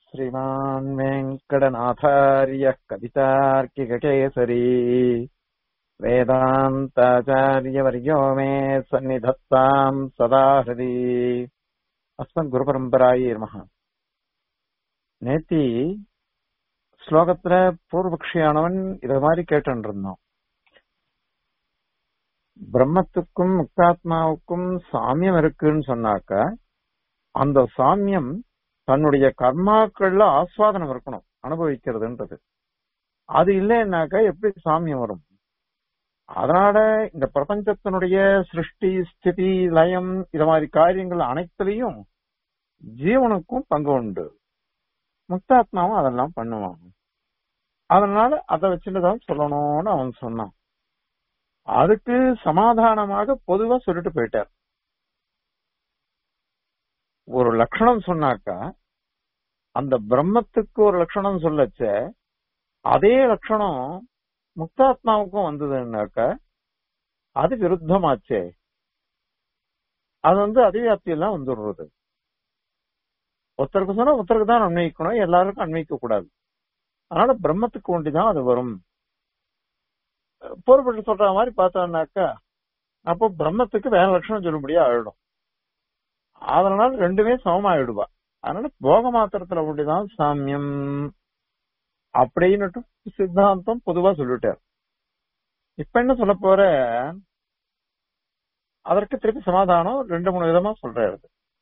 श्रीमान् वेङ्कटनाथार्यः कवितार्किककेसरी वेदान्ताचार्यवर्यो मे सन्निधत्ताम् सदा हृदि அஸ்மத் குரு பரம்பராயே நமக நேத்தி ஸ்லோகத்துல பூர்வபக்ஷியானவன் இத மாதிரி கேட்டு இருந்தோம் பிரம்மத்துக்கும் முக்தாத்மாவுக்கும் சாமியம் இருக்குன்னு சொன்னாக்க அந்த சாமியம் தன்னுடைய கர்மாக்கள்ல ஆஸ்வாதனம் இருக்கணும் அனுபவிக்கிறதுன்றது அது இல்லைன்னாக்கா எப்படி சாமியம் வரும் அதனால இந்த பிரபஞ்சத்தினுடைய சிருஷ்டி ஸ்திதி லயம் இது மாதிரி காரியங்கள் அனைத்துலயும் ஜீவனுக்கும் பங்கு உண்டு முக்தாத்மாவும் அதெல்லாம் பண்ணுவாங்க அதனால அதை வச்சுட்டுதான் சொல்லணும்னு அவன் சொன்னான் அதுக்கு சமாதானமாக பொதுவா சொல்லிட்டு போயிட்டார் ஒரு லட்சணம் சொன்னாக்கா அந்த பிரம்மத்துக்கு ஒரு லட்சணம் சொல்லச்ச அதே லட்சணம் முக்தாத்மாவுக்கும் வந்ததுன்னாக்கா அது விருத்தமாச்சே அது வந்து அதிவியாப்தி எல்லாம் வந்துடுறது ஒருத்தருக்கு சொன்னா ஒருத்தருக்கு தான் அன்வைக்கணும் எல்லாருக்கும் அன்வைக்க கூடாது அதனால பிரம்மத்துக்கு ஒண்டிதான் அது வரும் பொறுப்பட்டு சொல்ற மாதிரி பார்த்தோம்னாக்கா அப்போ பிரம்மத்துக்கு வேற லட்சணம் சொல்லும்படியா ஆயிடும் அதனால ரெண்டுமே சமமாயிடுவா அதனால போக மாத்திரத்துல ஒண்டிதான் சாமியம் அப்படின்னுட்டு சித்தாந்தம் பொதுவா சொல்லிட்டார் இப்ப என்ன சொல்ல போற அதற்கு திருப்பி சமாதானம் ரெண்டு மூணு விதமா சொல்றாரு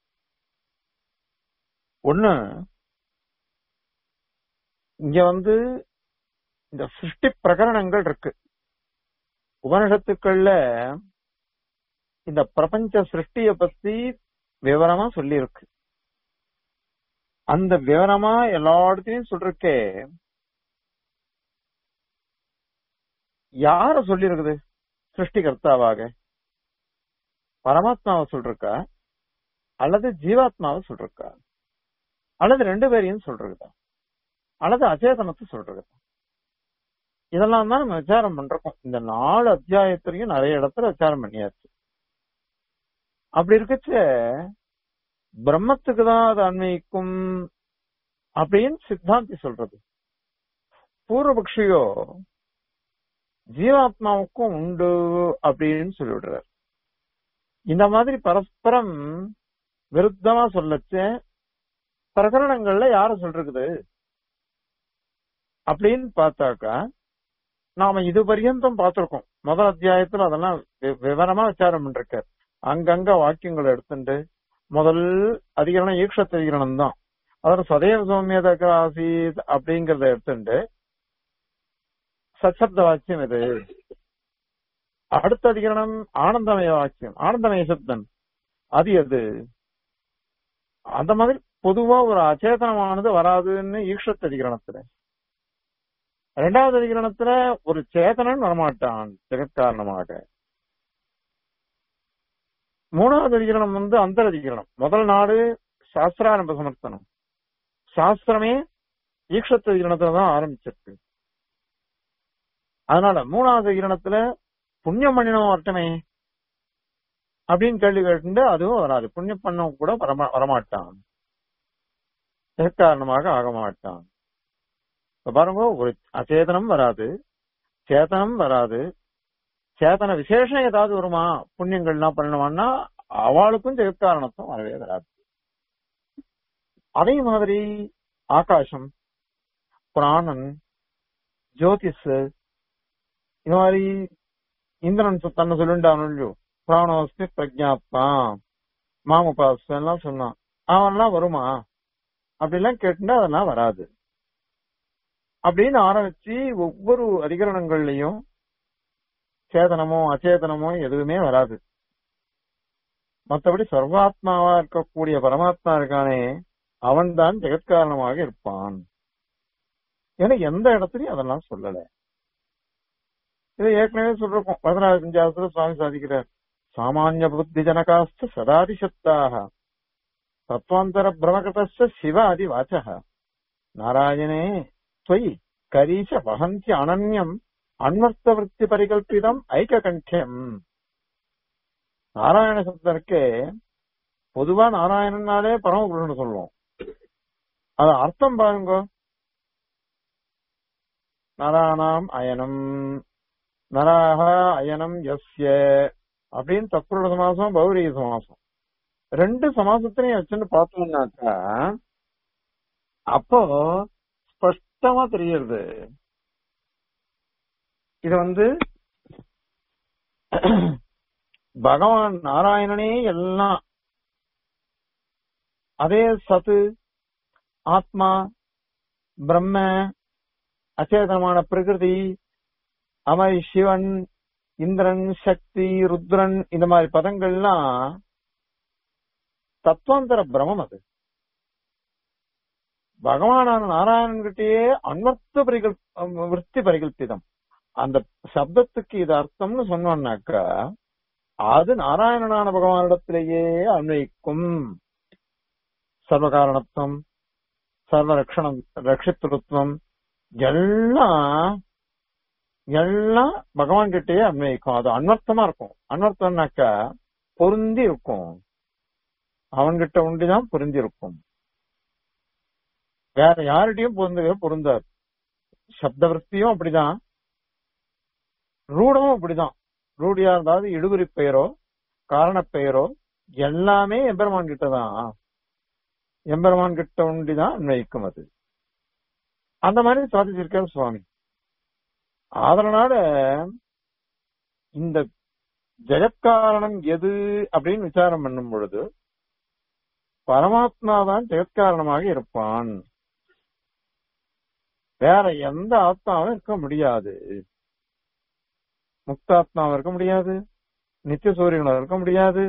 ஒண்ணு இங்க வந்து இந்த சிருஷ்டி பிரகரணங்கள் இருக்கு உபனிஷத்துக்கள்ல இந்த பிரபஞ்ச சிருஷ்டிய பத்தி விவரமா சொல்லி இருக்கு அந்த விவரமா எல்லா இடத்துலயும் சொல்றக்கே யார சொல்லி இருக்குது சிருஷ்டிகர்த்தாவாக பரமாத்மாவை சொல்றக்கா அல்லது ஜீவாத்மாவை சொல்றக்கா அல்லது ரெண்டு பேரையும் சொல்றதா அல்லது அச்சேதனத்தை சொல்றதா இதெல்லாம் தான் நம்ம விசாரம் பண்றோம் இந்த நாலு அத்தியாயத்திலையும் நிறைய இடத்துல விசாரம் பண்ணியாச்சு அப்படி இருக்கச்ச பிரம்மத்துக்கு தான் அது அன்வைக்கும் அப்படின்னு சித்தாந்தி சொல்றது பூர்வபக்ஷியோ ஜீவாத்மாவுக்கும் உண்டு அப்படின்னு சொல்லிவிடுறார் இந்த மாதிரி பரஸ்பரம் விருத்தமா சொல்லச்ச பிரகரணங்கள்ல யார சொல்றது அப்படின்னு பார்த்தாக்கா நாம இது பரியந்தம் பார்த்திருக்கோம் முதல் அத்தியாயத்துல அதெல்லாம் விவரமா விசாரம் பண்ணிருக்கார் அங்கங்க வாக்கியங்களை எடுத்துட்டு முதல் அதிகரணம் ஈக்ஷத் அதிகரணம் தான் அதாவது சதேவ சௌமியத ஆசீத் அப்படிங்கறத எடுத்துட்டு சச்சப்த வாக்கியம் இது அடுத்த அதிகரணம் ஆனந்தமய வாக்கியம் ஆனந்தமய சப்தன் அது எது அந்த மாதிரி பொதுவா ஒரு அச்சேதனமானது வராதுன்னு ஈக்ஷத் அதிகரணத்துல ரெண்டாவது அதிகரணத்துல ஒரு சேதனன் வரமாட்டான் ஜெகத்காரணமாக மூணாவது அதிகரணம் வந்து அந்தர் அதிகரணம் முதல் நாடு சாஸ்திராரம்ப சமர்த்தனம் சாஸ்திரமே ஈக்ஷத் அதிகரணத்துல தான் ஆரம்பிச்சிருக்கு அதனால மூணாவது அதிகரணத்துல புண்ணியம் பண்ணினவன் வரட்டமே அப்படின்னு கேள்வி கேட்டு அதுவும் வராது புண்ணியம் பண்ணவன் கூட வரமா வரமாட்டான் காரணமாக ஆக மாட்டான் பாருங்க ஒரு அச்சேதனம் வராது சேதனம் வராது சேதன விசேஷம் ஏதாவது வருமா புண்ணியங்கள்லாம் பண்ணுவான்னா அவளுக்கும் ஜெகத்காரணத்தும் வரவே வராது அதே மாதிரி ஆகாசம் பிராணன் ஜோதிஷ் இந்த மாதிரி இந்திரன் தன்னை சொல்லிண்டான் இல்லையோ பிராணோஸ்மி பிரஜாத்மா மாமுபாஸ் எல்லாம் சொன்னான் அவன்லாம் வருமா அப்படிலாம் கேட்டுட்டா அதெல்லாம் வராது அப்படின்னு ஆரம்பிச்சு ஒவ்வொரு அதிகரணங்கள்லயும் சேதனமோ அச்சேதனமோ எதுவுமே வராது மற்றபடி சர்வாத்மாவா இருக்கக்கூடிய பரமாத்மா இருக்கானே அவன் தான் ஜெகத்காரணமாக இருப்பான் ஏன்னா எந்த இடத்துலயும் அதெல்லாம் சொல்லல இதை ஏற்கனவே சொல்றோம் பதினாறு அஞ்சாவது சுவாமி சாதிக்கிறார் சாமானிய புத்தி ஜனகாஸ்த சதாதிசத்தாக தத்வாந்தர பிரமகத சிவாதி வாச்சக நாராயணே தொய் கரீஷ வகந்தி அனன்யம் அன்வர்த்த விற்பி பரிகல்பிதம் ஐக்ககண்டியம் நாராயண சப்தருக்கு பொதுவா நாராயணனாலே பரமபுருஷன் சொல்லுவோம் அது அர்த்தம் பாருங்க நராணாம் அயனம் நராக அயனம் எஸ்ய அப்படின்னு தப்புரோட சமாசம் பௌரிய சமாசம் ரெண்டு சமாசத்திலையும் வச்சுன்னு பார்த்தோம்னாக்கா அப்போ ஸ்பஷ்டமா தெரியுது இது வந்து பகவான் நாராயணனே எல்லாம் அதே சத்து ஆத்மா பிரம்ம அச்சேதனமான பிரகிருதி அமை சிவன் இந்திரன் சக்தி ருத்ரன் இந்த மாதிரி பதங்கள்லாம் தத்துவாந்தர பிரமம் அது பகவானான நாராயணன் கிட்டேயே அன்வர்த்த பரிகல் விற்பி பரிகல்பிதம் அந்த சப்தத்துக்கு இது அர்த்தம்னு சொன்னோம்னாக்கா அது நாராயணனான பகவானிடத்திலேயே அன்வைக்கும் சர்வகாரணத்துவம் சர்வ ரக்ஷணம் ரட்சித்துவம் எல்லாம் எல்லாம் பகவான் கிட்டயே அன்வயிக்கும் அது அன்வர்த்தமா இருக்கும் அன்வர்த்தம்னாக்கா பொருந்தி இருக்கும் அவன்கிட்ட உண்டிதான் பொருந்தி இருக்கும் வேற யார்கிட்டயும் பொருந்தவே பொருந்தாது சப்த விற்பியும் அப்படிதான் ரூடமும் அப்படிதான் ரூடியா இருந்தாலும் இடுகுறி பெயரோ காரண பெயரோ எல்லாமே எம்பெருமான் கிட்டதான் எம்பெருமான் கிட்ட உண்டிதான் அன்வயிக்கும் அது அந்த மாதிரி சாதிச்சிருக்கார் சுவாமி அதனால இந்த ஜெகத்காரணம் எது அப்படின்னு விசாரம் பண்ணும் பொழுது பரமாத்மா தான் ஜெகத்காரணமாக இருப்பான் வேற எந்த ஆத்மாவும் இருக்க முடியாது முக்தாத்மாவும் இருக்க முடியாது நித்திய சூரியனும் இருக்க முடியாது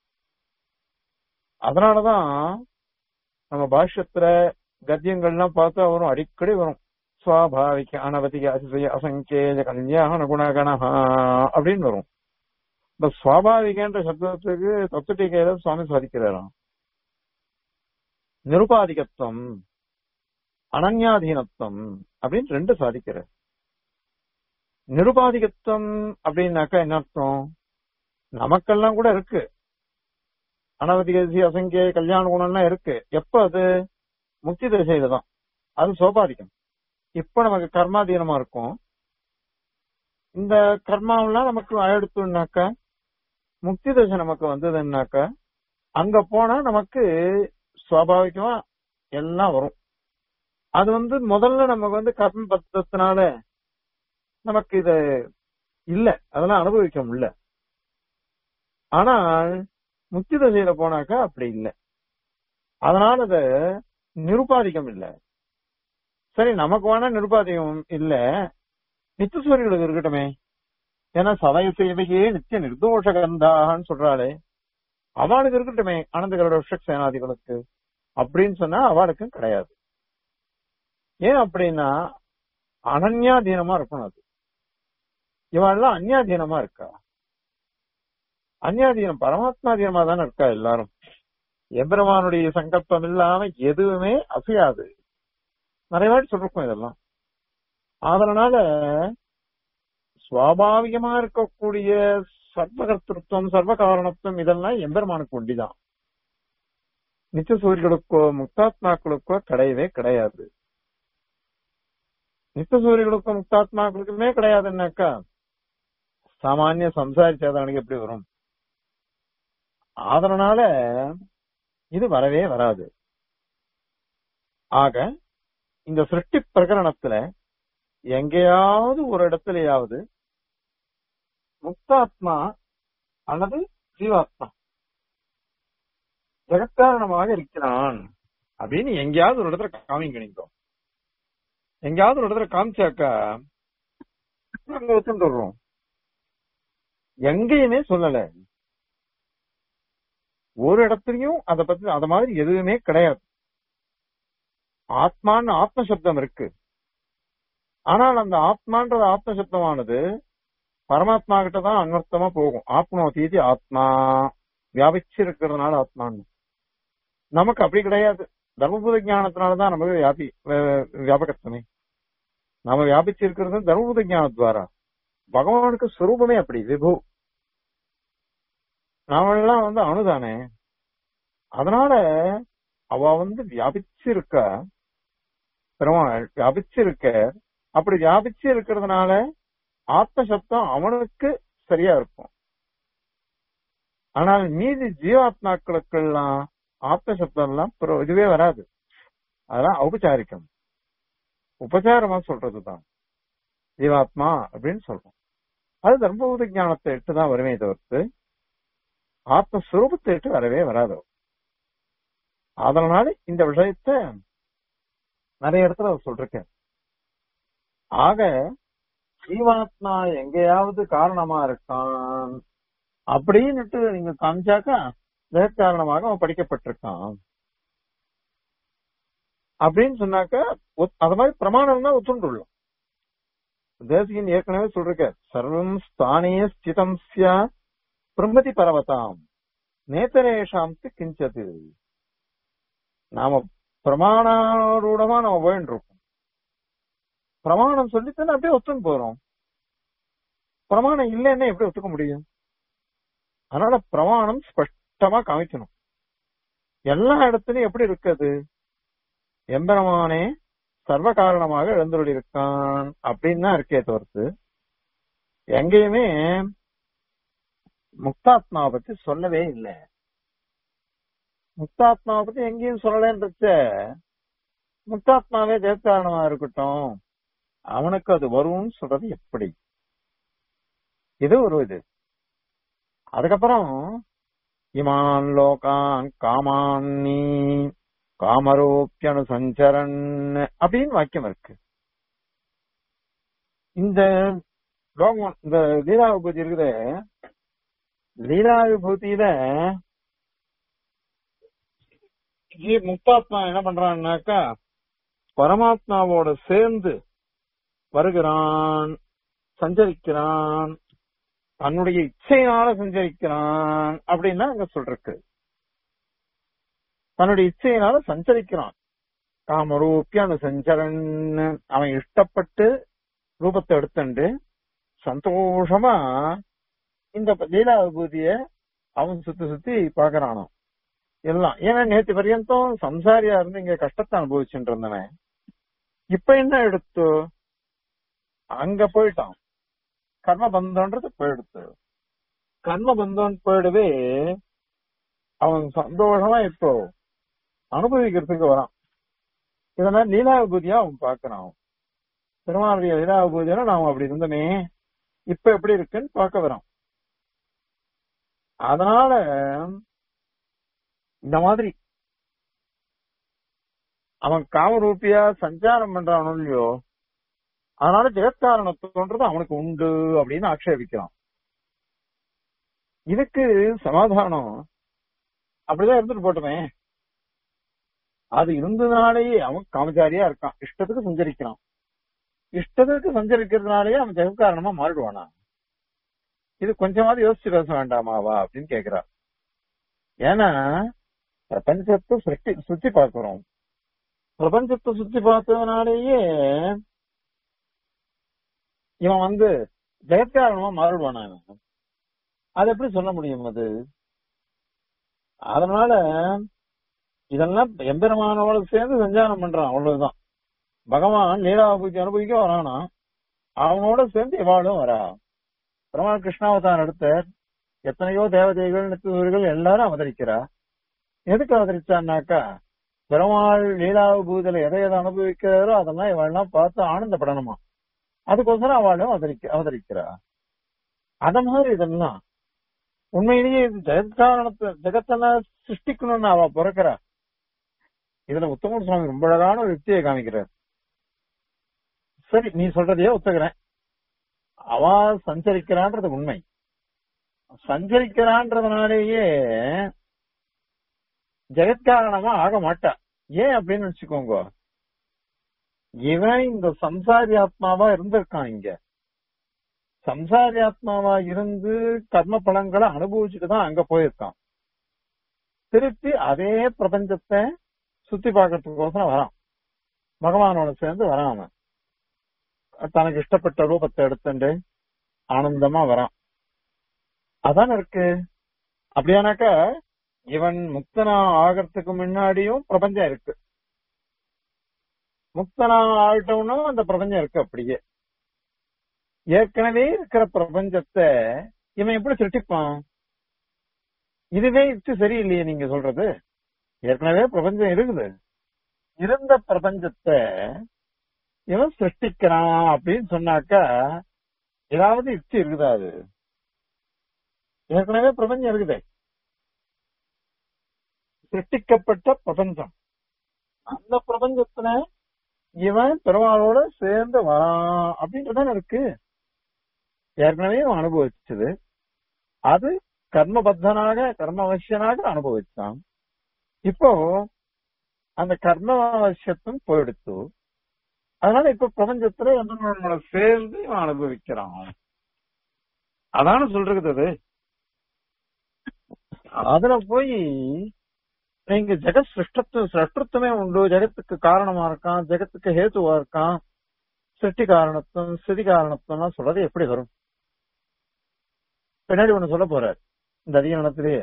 அதனாலதான் நம்ம பாஷ்யத்துல கத்தியங்கள்லாம் பார்த்தா வரும் அடிக்கடி வரும் சுவாபாவிக அனவதிக அதிசய அசங்கேய கல்யாண குணகணஹா அப்படின்னு வரும் இந்த சுவாபாவிகன்ற சப்தத்துக்கு தத்துட்டிகையில சுவாமி சாதிக்கிறாராம் நிருபாதிகத்துவம் அனன்யாதீனத்துவம் அப்படின்னு ரெண்டு சாதிக்கிறார் நிருபாதிகத்துவம் அப்படின்னாக்கா என்ன அர்த்தம் நமக்கெல்லாம் கூட இருக்கு அனவதிகசி அசங்கிய கல்யாண குணம்லாம் இருக்கு எப்ப அது முக்தி திசையில தான் அது சோபாதிக்கம் இப்ப நமக்கு கர்மாதீனமா இருக்கும் இந்த கர்மாவெல்லாம் நமக்கு எடுத்தோம்னாக்கா முக்தி தசை நமக்கு வந்ததுன்னாக்கா அங்க போனா நமக்கு சுவாபாவிகமா எல்லாம் வரும் அது வந்து முதல்ல நமக்கு வந்து கர்ம பத்தத்தினால நமக்கு இது இல்ல அதெல்லாம் அனுபவிக்க முடியல ஆனால் முக்தி தசையில போனாக்கா அப்படி இல்லை அதனால அது நிருபாதிகம் இல்ல சரி நமக்கு வேணா நிருபாதிகம் இல்ல நித்தியசூரிகளுக்கு இருக்கட்டுமே ஏன்னா சதய சேவையே நித்திய நிர்தோஷ கந்தான்னு சொல்றாளே அவளுக்கு இருக்கட்டுமே அனந்தகரோட சேனாதிகளுக்கு அப்படின்னு சொன்னா அவளுக்கும் கிடையாது ஏன் அப்படின்னா அனன்யாதீனமா இருக்கணும் அது இவெல்லாம் அந்யாதீனமா இருக்கா அந்யாதீனம் பரமாத்மாதீனமா தானே இருக்கா எல்லாரும் எம்பெருமானுடைய சங்கல்பம் இல்லாம எதுவுமே அசையாது நிறைய வாட்டி சொல்லிருக்கோம் இதெல்லாம் அதனால சுவாபாவிகமா இருக்கக்கூடிய சர்வகர்த்திருவம் சர்வ காரணத்துவம் இதெல்லாம் எம்பெருமானுக்கு ஒண்டிதான் நித்திய சூரியர்களுக்கோ முக்தாத்மாக்களுக்கோ கிடையவே கிடையாது நித்திய சூரியர்களுக்கோ முக்தாத்மாக்களுக்குமே கிடையாதுன்னாக்கா சாமானிய சம்சாரி சேதனுக்கு எப்படி வரும் அதனால இது வரவே வராது ஆக இந்த சிருஷ்டி பிரகரணத்துல எங்கேயாவது ஒரு இடத்துலயாவது முக்தாத்மா அல்லது ஜீவாத்மா ஜெகத்காரணமாக இருக்கிறான் அப்படின்னு எங்கேயாவது ஒரு இடத்துல காமிக்கணும் எங்கேயாவது ஒரு இடத்துல காமிச்சாக்கா அங்க வச்சுட்டு வர்றோம் எங்கேயுமே சொல்லல ஒரு இடத்துலயும் அத பத்தி அத மாதிரி எதுவுமே கிடையாது ஆத்மான்னு ஆத்ம சப்தம் இருக்கு ஆனால் அந்த ஆத்மான்றது ஆத்ம சப்தமானது பரமாத்மா கிட்ட தான் அன்வர்த்தமா போகும் ஆத்மோ தீதி ஆத்மா வியாபிச்சு இருக்கிறதுனால ஆத்மான்னு நமக்கு அப்படி கிடையாது தர்மபுத ஞானத்தினாலதான் நமக்கு வியாபி வியாபகத்துவமே நாம வியாபிச்சு இருக்கிறது தர்மபுத ஞானத்வாரா பகவானுக்கு சுரூபமே அப்படி விபு நாமெல்லாம் வந்து அணுதானே அதனால அவ வந்து வியாபிச்சு இருக்கா பெருமாள் வியாபிச்சிருக்க அப்படி வியாபிச்சு இருக்கிறதுனால ஆத்ம சப்தம் அவனுக்கு சரியா இருக்கும் ஆனால் மீதி ஜீவாத்மாக்களுக்கெல்லாம் ஆத்ம சப்தம் எல்லாம் பிற- இதுவே வராது அதெல்லாம் ஔபச்சாரிக்கம் உபச்சாரமா சொல்றதுதான் ஜீவாத்மா அப்படின்னு சொல்றோம் அது தர்மபூத ஞானத்தை இட்டு தான் வருமே தவிர்த்து ஆத்மஸ்வரூபத்தை இட்டு வரவே வராது அதனால இந்த விஷயத்த நிறைய இடத்துல அவர் சொல்றேன் ஆக ஜீவாத்மா எங்கேயாவது காரணமா இருக்கான் அப்படின்னுட்டு நீங்க காமிச்சாக்கா ஜெகத் காரணமாக அவன் படிக்கப்பட்டிருக்கான் அப்படின்னு சொன்னாக்க ஒத்- அது மாதிரி பிரமாணம் தான் ஒத்துண்டுள்ளோம் தேசிகன் ஏற்கனவே சொல்றக்க சர்வம் ஸ்தானிய ஸ்திதம் சியா பிரம்மதி பரவதாம் நேத்தரேஷாம்த்து கிஞ்சது நாம பிரமாணாரூடமா நம்ம போயிட்டு இருக்கோம் பிரமாணம் சொல்லித்தானே அப்படியே ஒத்துன்னு போறோம் பிரமாணம் இல்லைன்னா எப்படி ஒத்துக்க முடியும் அதனால பிரமாணம் ஸ்பஷ்டமா காமிக்கணும் எல்லா இடத்துலயும் எப்படி இருக்குது எம்பெருமானே சர்வ காரணமாக எழுந்துள்ள இருக்கான் அப்படின்னு தான் இருக்கே தவிர்த்து எங்கேயுமே முக்தாத்மாவை பத்தி சொல்லவே இல்லை முக்தாத்மாவை பத்தி எங்கேயும் சொல்லலன்றச்ச முக்தாத்மாவே ஜெயக்காரணமா இருக்கட்டும் அவனுக்கு அது வரும்னு சொல்றது எப்படி இது ஒரு இது அதுக்கப்புறம் இமான் லோகான் காமான்னி காமரோப்பியனு சஞ்சரன் அப்படின்னு வாக்கியம் இருக்கு இந்த லோகம் இந்த லீலா விபூதி இருக்குது லீலா விபூதியில ஜீ முக்தாத்மா என்ன பண்றான்னாக்கா பரமாத்மாவோட சேர்ந்து வருகிறான் சஞ்சரிக்கிறான் தன்னுடைய இச்சையினால சஞ்சரிக்கிறான் அப்படின்னா அங்க சொல்றக்கு தன்னுடைய இச்சையினால சஞ்சரிக்கிறான் காமரூப்பியான சஞ்சரன் அவன் இஷ்டப்பட்டு ரூபத்தை எடுத்துண்டு சந்தோஷமா இந்த லீலா விபூதிய அவன் சுத்தி சுத்தி பாக்குறானாம் எல்லாம் ஏன்னா நேத்து பர்யந்தம் சம்சாரியா இருந்து இங்க கஷ்டத்தை அனுபவிச்சுட்டு இருந்தவன் இப்ப என்ன எடுத்து அங்க போயிட்டான் கர்ம பந்தம்ன்றது போயிடுத்து கர்ம பந்தம் போயிடவே அவன் சந்தோஷமா இப்போ அனுபவிக்கிறதுக்கு வரான் இதனால லீலா விபூதியா அவன் பாக்குறான் பெருமாளுடைய லீலா விபூதியா நாம அப்படி இருந்தோமே இப்ப எப்படி இருக்குன்னு பார்க்க வரான் அதனால இந்த மாதிரி அவன் காமரூபியா சஞ்சாரம் பண்றானோ இல்லையோ அதனால ஜெகத்காரணத்துன்றது அவனுக்கு உண்டு அப்படின்னு ஆக்ஷேபிக்கிறான் இதுக்கு சமாதானம் அப்படிதான் இருந்துட்டு போட்டுமே அது இருந்ததுனாலேயே அவன் காமச்சாரியா இருக்கான் இஷ்டத்துக்கு சஞ்சரிக்கிறான் இஷ்டத்துக்கு சஞ்சரிக்கிறதுனாலேயே அவன் ஜெகத்காரணமா மாறிடுவானா இது கொஞ்சமாவது யோசிச்சு பேச வேண்டாமாவா அப்படின்னு கேக்குறா ஏன்னா பிரபஞ்சத்தை சுத்தி சுத்தி பார்க்கிறோம் பிரபஞ்சத்தை சுத்தி பார்த்ததுனாலேயே இவன் வந்து ஜெகத்காரணமா மாறிடுவானா இவன் அது எப்படி சொல்ல முடியும் அது அதனால இதெல்லாம் எம்பெருமானோட சேர்ந்து சஞ்சாரம் பண்றான் அவ்வளவுதான் பகவான் லீலாபூஜை அனுபவிக்க வரானா அவனோட சேர்ந்து இவாளும் வரா பெருமாள் கிருஷ்ணாவதாரம் எடுத்த எத்தனையோ தேவதைகள் நித்துவர்கள் எல்லாரும் அவதரிக்கிறா எதுக்கு அவதரிச்சான்னாக்கா பெருமாள் லீலாபூதில எதை எதை அனுபவிக்கிறாரோ அதெல்லாம் இவெல்லாம் பார்த்து ஆனந்தப்படணுமா அதுக்கோசரம் அவளும் அவதரிக்க அவதரிக்கிறா அத மாதிரி இதெல்லாம் உண்மையிலேயே இது ஜெகத்காரணத்தை ஜெகத்தெல்லாம் சிருஷ்டிக்கணும்னு அவ பிறக்கிறா இதுல உத்தமர் சுவாமி ரொம்ப அழகான ஒரு யுக்தியை காமிக்கிறார் சரி நீ சொல்றதையே ஒத்துக்கிறேன் அவ சஞ்சரிக்கிறான்றது உண்மை சஞ்சரிக்கிறான்றதுனாலேயே ஜெகத்காரணமா ஆக மாட்டா ஏன் அப்படின்னு வச்சுக்கோங்க இவன் இந்த சம்சாரி ஆத்மாவா இருந்திருக்கான் இங்க சம்சாரி ஆத்மாவா இருந்து கர்ம பலன்களை அனுபவிச்சுட்டு தான் அங்க போயிருக்கான் திருப்பி அதே பிரபஞ்சத்தை சுத்தி பார்க்கறதுக்கோசரம் வரான் பகவானோட சேர்ந்து வரான் அவன் தனக்கு இஷ்டப்பட்ட ரூபத்தை எடுத்துட்டு ஆனந்தமா வரான் அதான் இருக்கு அப்படியானாக்கா இவன் முக்தனா ஆகிறதுக்கு முன்னாடியும் பிரபஞ்சம் இருக்கு முக்தனா ஆயிட்டோம்னா அந்த பிரபஞ்சம் இருக்கு அப்படியே ஏற்கனவே இருக்கிற பிரபஞ்சத்தை இவன் எப்படி சிருஷ்டிப்பான் இதுவே இது சரியில்லையே நீங்க சொல்றது ஏற்கனவே பிரபஞ்சம் இருக்குது இருந்த பிரபஞ்சத்தை இவன் சிருஷ்டிக்கிறான் அப்படின்னு சொன்னாக்கா ஏதாவது யுக்தி இருக்குதா அது ஏற்கனவே பிரபஞ்சம் இருக்குதே சிருஷ்டிக்கப்பட்ட பிரபஞ்சம் அந்த பிரபஞ்சத்துல இவன் பெருமாளோட சேர்ந்து வரான் அப்படின்றதான இருக்கு ஏற்கனவே அவன் அனுபவிச்சது அது கர்மபத்தனாக கர்மவசியனாக அனுபவிச்சான் இப்போ அந்த கர்மவசியத்தும் போயிடுத்து அதனால இப்ப பிரபஞ்சத்துல என்னோட சேர்ந்து இவன் அனுபவிக்கிறான் அதான சொல்றது அது அதுல போய் நீங்க ஜெகத் சிருஷ்டத்து சிருஷ்டத்துவமே உண்டு ஜெகத்துக்கு காரணமா இருக்கான் ஜெகத்துக்கு ஹேத்துவா இருக்கான் சிருஷ்டி காரணத்துவம் ஸ்திதி காரணத்துவம்லாம் சொல்றது எப்படி வரும் பின்னாடி ஒண்ணு சொல்ல போறார் இந்த அதிகாரத்திலேயே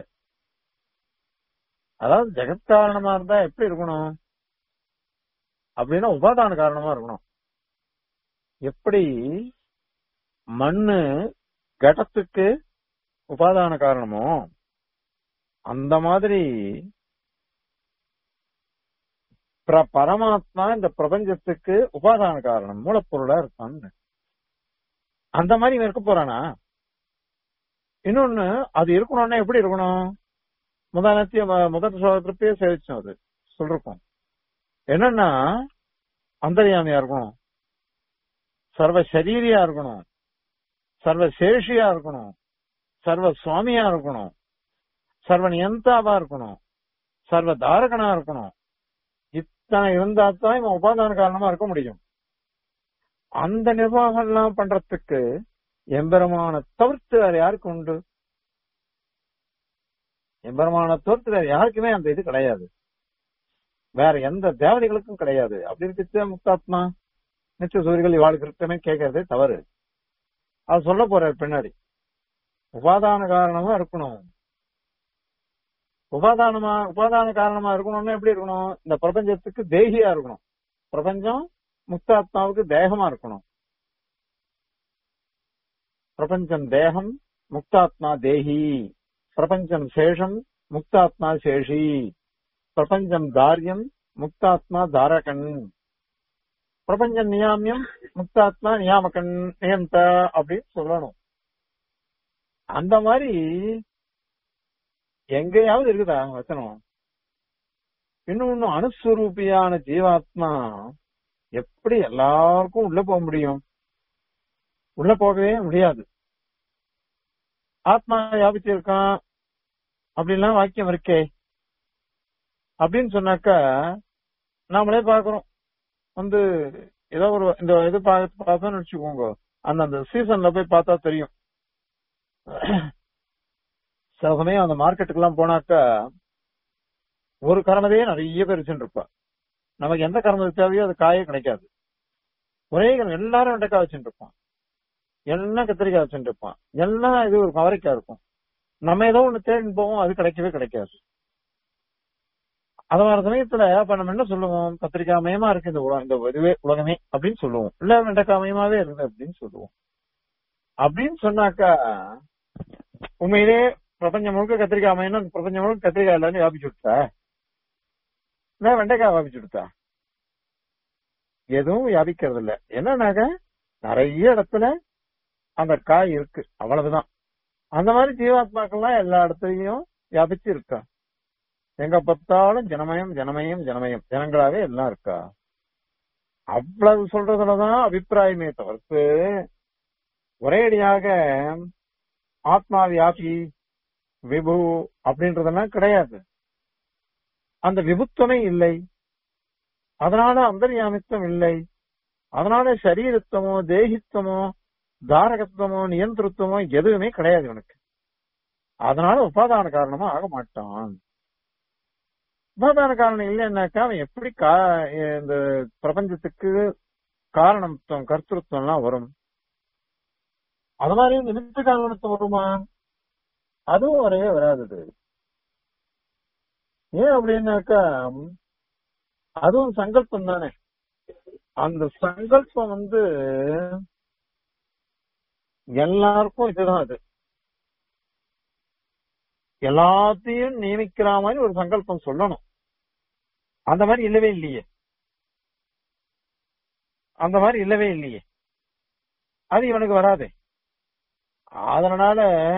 அதாவது ஜெகத் காரணமா இருந்தா எப்படி இருக்கணும் அப்படின்னா உபாதான காரணமா இருக்கணும் எப்படி மண்ணு கடத்துக்கு உபாதான காரணமோ அந்த மாதிரி பிர- பரமாத்மா இந்த பிரபஞ்சத்துக்கு உபாதான காரணம் மூலப்பொருளா இருக்கான் அந்த மாதிரி இவன் இருக்க போறானா இன்னொன்னு அது இருக்கணும்னா எப்படி இருக்கணும் முதலத்திய முதல் சோதத்திலேயே சேவிச்சோம் அது சொல்றோம் என்னன்னா அந்தரியாமியா இருக்கணும் சர்வ சரீரியா இருக்கணும் சர்வ சேஷியா இருக்கணும் சர்வ சுவாமியா இருக்கணும் சர்வ நியந்தாவா இருக்கணும் சர்வ தாரகனா இருக்கணும் இத்தனை இருந்தா தான் இவன் உபாதான காரணமா இருக்க முடியும் அந்த நிர்வாகம் எல்லாம் பண்றதுக்கு எம்பெருமான தவிர்த்து வேற யாருக்கு உண்டு எம்பெருமான தவிர்த்து வேற யாருக்குமே அந்த இது கிடையாது வேற எந்த தேவதைகளுக்கும் கிடையாது அப்படி இருக்கு முக்தாத்மா நிச்சய சூரியர்கள் இவாளுக்கு இருக்கமே கேட்கறதே தவறு அது சொல்ல போறாரு பின்னாடி உபாதான காரணமா இருக்கணும் உபாதானமா உபாதான காரணமா இருக்கணும்னா எப்படி இருக்கணும் இந்த பிரபஞ்சத்துக்கு தேகியா இருக்கணும் பிரபஞ்சம் முக்தாத்மாவுக்கு தேகமா இருக்கணும் பிரபஞ்சம் தேகம் முக்தாத்மா தேகி பிரபஞ்சம் சேஷம் முக்தாத்மா சேஷி பிரபஞ்சம் தாரியம் முக்தாத்மா தாரகன் பிரபஞ்சம் நியாமியம் முக்தாத்மா நியாமகன் நியந்த அப்படின்னு சொல்லணும் அந்த மாதிரி எங்கேயாவது இருக்குதா வச்சனம் இன்னும் இன்னும் அணுஸ்வரூபியான ஜீவாத்மா எப்படி எல்லாருக்கும் உள்ள போக முடியும் உள்ள போகவே முடியாது ஆத்மா வியாபிச்சிருக்கான் அப்படின்லாம் வாக்கியம் இருக்கே அப்படின்னு சொன்னாக்கா நாமளே பாக்குறோம் வந்து ஏதோ ஒரு இந்த இது பார்த்து பார்த்தோம்னு வச்சுக்கோங்க அந்த அந்த சீசன்ல போய் பார்த்தா தெரியும் சில சமயம் அந்த மார்க்கெட்டுக்கு எல்லாம் போனாக்கா ஒரு கரணதையே நிறைய பேர் வச்சுட்டு இருப்பா நமக்கு எந்த கரணது தேவையோ அது காயே கிடைக்காது ஒரே கரணம் எல்லாரும் வெண்டைக்காய் வச்சுட்டு இருப்பான் எல்லாம் கத்திரிக்காய் வச்சுட்டு இருப்பான் எல்லாம் இது ஒரு அவரைக்காய் இருக்கும் நம்ம ஏதோ ஒண்ணு தேடின்னு போவோம் அது கிடைக்கவே கிடைக்காது அது மாதிரி சமயத்துல அப்ப நம்ம என்ன சொல்லுவோம் கத்திரிக்காய் மயமா இருக்கு இந்த உலகம் இந்த இதுவே உலகமே அப்படின்னு சொல்லுவோம் இல்ல வெண்டைக்காய் மயமாவே இருக்குது அப்படின்னு சொல்லுவோம் அப்படின்னு சொன்னாக்கா உண்மையிலே பிரபஞ்சம் முழுக்க கத்திரிக்காய் மயம்னா பிரபஞ்சம் முழுக்க கத்திரிக்காய் எல்லாரும் வியாபிச்சு விட்டா இல்ல வெண்டைக்காய் வியாபிச்சு விட்டா எதுவும் வியாபிக்கிறது இல்ல என்னன்னாக்க நிறைய இடத்துல அந்த காய் இருக்கு அவ்வளவுதான் அந்த மாதிரி ஜீவாத்மாக்கள்லாம் எல்லா இடத்துலயும் வியாபிச்சு இருக்கா எங்க பார்த்தாலும் ஜனமயம் ஜனமயம் ஜனமயம் ஜனங்களாவே எல்லாம் இருக்கா அவ்வளவு சொல்றதுலதான் அபிப்பிராயமே தவிர்த்து ஒரேடியாக ஆத்மா வியாபி விபு அப்படின்றதெல்லாம் கிடையாது அந்த விபுத்துவமே இல்லை அதனால அந்தர்யாமித்துவம் இல்லை அதனால சரீரத்துவமோ தேகித்துவமோ தாரகத்துவமோ நியந்திரத்துவமோ எதுவுமே கிடையாது இவனுக்கு அதனால உபாதான காரணமா ஆக மாட்டான் உபாதான காரணம் இல்லைன்னாக்கா அவன் எப்படி கா இந்த பிரபஞ்சத்துக்கு காரணத்துவம் கர்த்தத்துவம் எல்லாம் வரும் அது மாதிரி நிமித்த காரணத்துவம் வருமா அதுவும் வரவே வராது ஏன் அப்படின்னாக்கா அதுவும் சங்கல்பம் தானே அந்த சங்கல்பம் வந்து எல்லாருக்கும் இதுதான் அது எல்லாத்தையும் நியமிக்கிற மாதிரி ஒரு சங்கல்பம் சொல்லணும் அந்த மாதிரி இல்லவே இல்லையே அந்த மாதிரி இல்லவே இல்லையே அது இவனுக்கு வராதே அதனால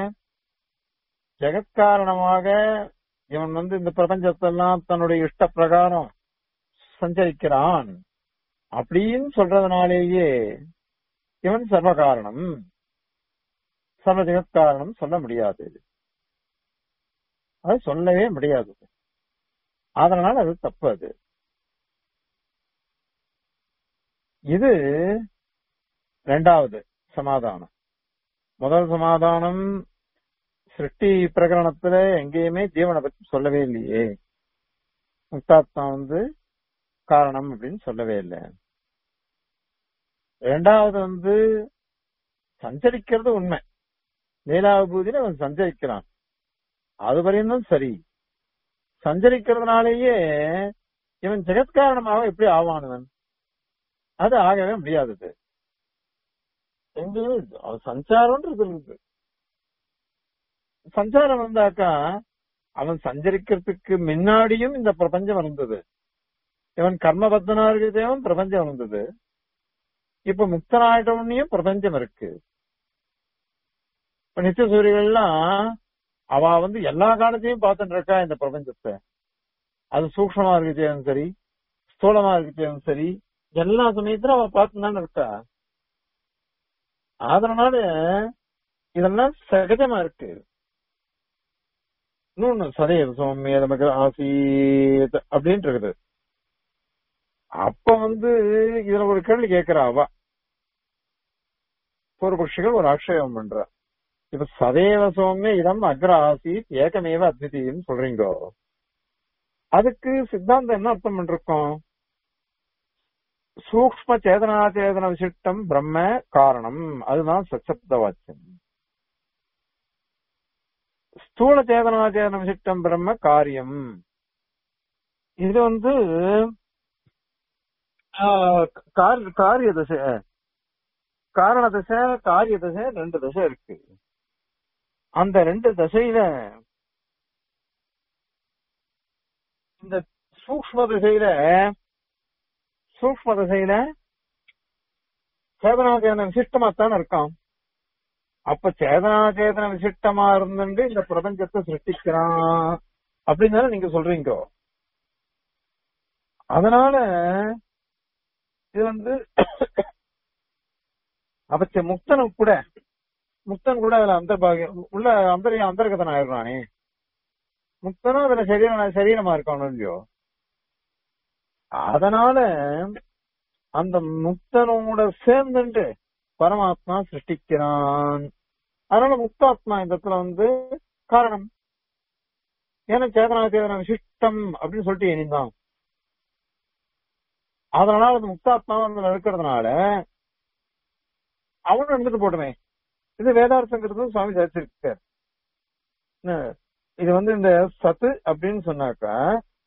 ஜெகத்காரணமாக இவன் வந்து இந்த பிரபஞ்சத்தெல்லாம் தன்னுடைய இஷ்ட பிரகாரம் சஞ்சரிக்கிறான் அப்படின்னு சொல்றதுனாலேயே இவன் சர்வ காரணம் சர்வ ஜெகத்காரணம் சொல்ல முடியாது அது சொல்லவே முடியாது அதனால அது தப்பு அது இது ரெண்டாவது சமாதானம் முதல் சமாதானம் சிருஷ்டி பிரகரணத்துல எங்கேயுமே ஜீவனை பத்தி சொல்லவே இல்லையே முக்தாத்மா வந்து காரணம் அப்படின்னு சொல்லவே இல்லை ரெண்டாவது வந்து சஞ்சரிக்கிறது உண்மை லீலாவிபூதியில அவன் சஞ்சரிக்கிறான் அது வரையும் சரி சஞ்சரிக்கிறதுனாலேயே இவன் ஜெகத்காரணமாக எப்படி ஆவானவன் அது ஆகவே முடியாதது எங்கேயுமே அவன் சஞ்சாரம்ன்றது இருக்கு சஞ்சாரம் வந்தாக்கா அவன் சஞ்சரிக்கிறதுக்கு முன்னாடியும் இந்த பிரபஞ்சம் இருந்தது இவன் கர்மபத்தனா இருக்கிறதையும் பிரபஞ்சம் இருந்தது இப்ப முக்தனாயிட்டவனையும் பிரபஞ்சம் இருக்கு இப்ப நித்திய சூரியர்கள்லாம் அவ வந்து எல்லா காலத்தையும் பார்த்துட்டு இருக்கா இந்த பிரபஞ்சத்தை அது சூக்ஷமா இருக்கச்சேயும் சரி ஸ்தூலமா இருக்கச்சேயும் சரி எல்லா சமயத்திலும் அவ பார்த்து தானே இருக்கா அதனால இதெல்லாம் சகஜமா இருக்கு இன்னொன்னு சதேவ சௌமிய நமக்கு ஆசீத் அப்படின்னு இருக்குது அப்ப வந்து இதுல ஒரு கேள்வி கேட்கிறா அவ பூர்வபக்ஷிகள் ஒரு ஆக்ஷேபம் பண்ற இப்ப சதேவ சௌமிய இடம் அக்ர ஆசீத் ஏகமேவ அத்விதீயம் சொல்றீங்கோ அதுக்கு சித்தாந்தம் என்ன அர்த்தம் பண்ணிருக்கோம் சூக்ம சேதனா சேதன விசிஷ்டம் பிரம்ம காரணம் அதுதான் சச்சப்த வாக்கியம் ஸ்தூல சேதனா சேதன விசிஷ்டம் பிரம்ம காரியம் இது வந்து ஆஹ், கார்- காரிய தசை காரண தசை காரிய தசை ரெண்டு தசை இருக்கு அந்த ரெண்டு தசையில இந்த சூக்ம திசையில சூக்ம திசையில சேதனா சேதன விசிஷ்டமாத்தான் இருக்கான் அப்ப சேதனா சேதன விசிஷ்டமா இருந்துட்டு இந்த பிரபஞ்சத்தை சிருஷ்டிக்கிறான் அப்படின்னு தானே நீங்க சொல்றீங்க அதனால இது வந்து அப்ப சரி, முக்தனுக்கு கூட முக்தன் கூட அதுல அந்தர்பாகியம் உள்ள அந்தரிய அந்தர்கதன் ஆயிடுறானே முக்தனும் அதுல சரீரம் சரீரமா இருக்கானோ இல்லையோ அதனால அந்த முக்தனோட சேர்ந்துட்டு பரமாத்மா சிருஷ்டிக்கிறான் அதனால முக்தாத்மா இந்த இடத்துல வந்து காரணம் ஏன்னா சேதனா சேதன விசிஷ்டம் அப்படின்னு சொல்லிட்டு இனிந்தான் அதனால அது முக்தாத்மா அதுல இருக்கிறதுனால அவனும் இருந்துட்டு போட்டுமே இது வேதார்த்தங்கிறது சுவாமி சாதிச்சிருக்கார் என்ன, இது வந்து இந்த சத்து அப்படின்னு சொன்னாக்கா